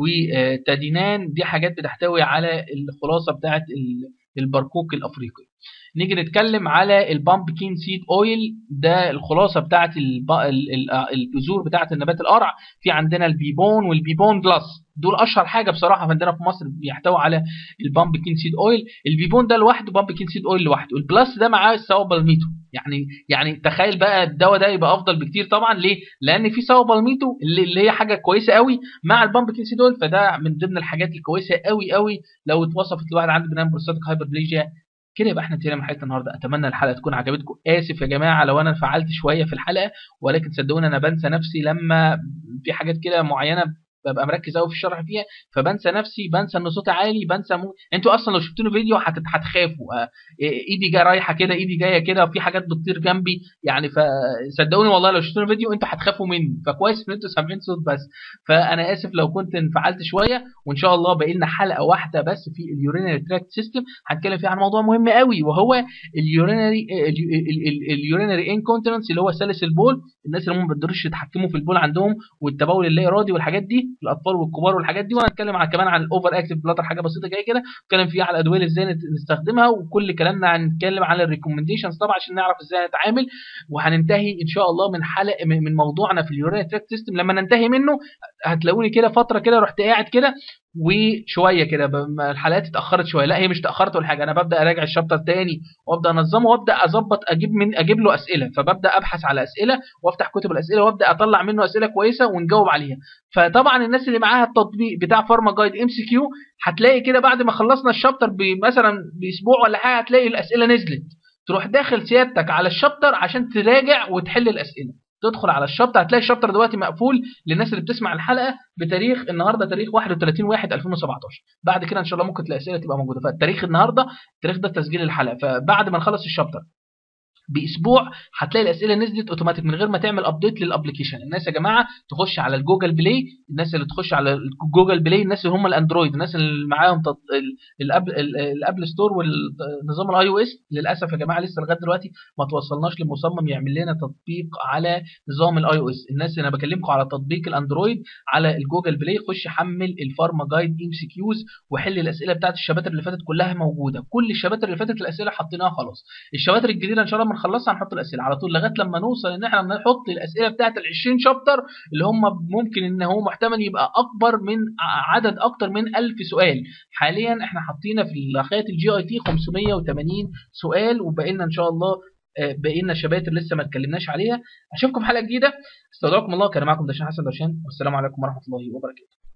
وتادينان دي حاجات بتحتوي على الخلاصه بتاعه ال- البرقوق الافريقي نيجي نتكلم على البامبكين سيد اويل ده الخلاصه بتاعه الب- ال- ال- البذور بتاعه النبات القرع في عندنا البيبون والبيبون بلس دول اشهر حاجه بصراحه عندنا في مصر بيحتوي على البامبكين سيد اويل البيبون ده لوحده بامبكين سيد اويل لوحده البلس ده معاه الساوبالميتو يعني يعني تخيل بقى الدواء ده يبقى افضل بكتير طبعا ليه لان في ساوبالميتو اللي, اللي هي حاجه كويسه قوي مع البامبكين سيد اويل فده من ضمن الحاجات الكويسه قوي قوي لو اتوصفت لواحد عنده بنام بروستاتيك هايبربليجيا كده يبقى احنا انتهينا من حلقه النهارده اتمنى الحلقه تكون عجبتكم اسف يا جماعه لو انا انفعلت شويه في الحلقه ولكن صدقوني انا بنسى نفسي لما في حاجات كده معينه ببقى مركز قوي في الشرح فيها فبنسى نفسي بنسى ان صوتي عالي بنسى مو... انتوا اصلا لو شفتوني فيديو هت- هتخافوا آه، ايدي جايه رايحه كده ايدي جايه كده وفي حاجات بتطير جنبي يعني فصدقوني والله لو شفتوني فيديو انتوا هتخافوا مني فكويس ان انتوا سامعين صوت بس فانا اسف لو كنت انفعلت شويه وان شاء الله باقي لنا حلقه واحده بس في اليورينري تراكت سيستم هنتكلم فيها عن موضوع مهم قوي وهو اليورينري اليورينري انكونتيننس اللي هو سلس البول الناس اللي هم ما بيقدروش يتحكموا في البول عندهم والتبول اللا ارادي والحاجات دي الاطفال والكبار والحاجات دي وهنتكلم عن كمان عن الاوفر اكتيف بلاتر حاجه بسيطه جايه كده نتكلم فيها على الادويه اللي ازاي نت- نستخدمها وكل كلامنا هنتكلم على الريكومنديشنز طبعا عشان نعرف ازاي نتعامل وهننتهي ان شاء الله من حلقه من من موضوعنا في اليورينري تراكت سيستم لما ننتهي منه هتلاقوني كده فتره كده رحت قاعد كده وشويه كده ب- ما الحلقات اتاخرت شويه لا هي مش اتاخرت ولا حاجه انا ببدا اراجع الشابتر تاني وابدا انظمه وابدا اظبط اجيب من اجيب له اسئله فببدا ابحث على اسئله وافتح كتب الاسئله وابدا اطلع منه اسئله كويسه ونجاوب عليها فطبعا الناس اللي معاها التطبيق بتاع فارما جايد ام سي كيو هتلاقي كده بعد ما خلصنا الشابتر مثلا باسبوع ولا حاجه هتلاقي الاسئله نزلت تروح داخل سيادتك على الشابتر عشان تراجع وتحل الاسئله تدخل على الشابتر هتلاقي الشابتر دلوقتي مقفول للناس اللي بتسمع الحلقه بتاريخ النهارده تاريخ 31 1 2017 بعد كده ان شاء الله ممكن تلاقي اسئله تبقى موجوده فالتاريخ النهارده التاريخ ده تسجيل الحلقه فبعد ما نخلص الشابتر باسبوع هتلاقي الاسئله نزلت اوتوماتيك من غير ما تعمل ابديت للابلكيشن الناس يا جماعه تخش على الجوجل بلاي الناس اللي تخش على الجوجل بلاي الناس اللي هم الاندرويد الناس اللي معاهم تط... ال- الابل ال- الابل ستور والنظام الاي او اس للاسف يا جماعه لسه لغايه دلوقتي ما توصلناش لمصمم يعمل لنا تطبيق على نظام الاي او اس الناس اللي انا بكلمكم على تطبيق الاندرويد على الجوجل بلاي خش حمل الفارما جايد ام سي كيوز وحل الاسئله بتاعت الشباتر اللي فاتت كلها موجوده كل الشباتر اللي فاتت الاسئله حطيناها خلاص الشباتر الجديده ان شاء الله ما نخلصها هنحط الاسئله على طول لغايه لما نوصل ان احنا نحط الاسئله بتاعت ال 20 شابتر اللي هم ممكن ان هو محتمل يبقى اكبر من ع- عدد اكتر من 1000 سؤال حاليا احنا حاطينها في لغايه الجي اي تي 580 سؤال وبقى لنا ان شاء الله آه، باقي لنا شباتر لسه ما اتكلمناش عليها اشوفكم في حلقه جديده استودعكم الله كان معكم دشان حسن دشان والسلام عليكم ورحمه الله وبركاته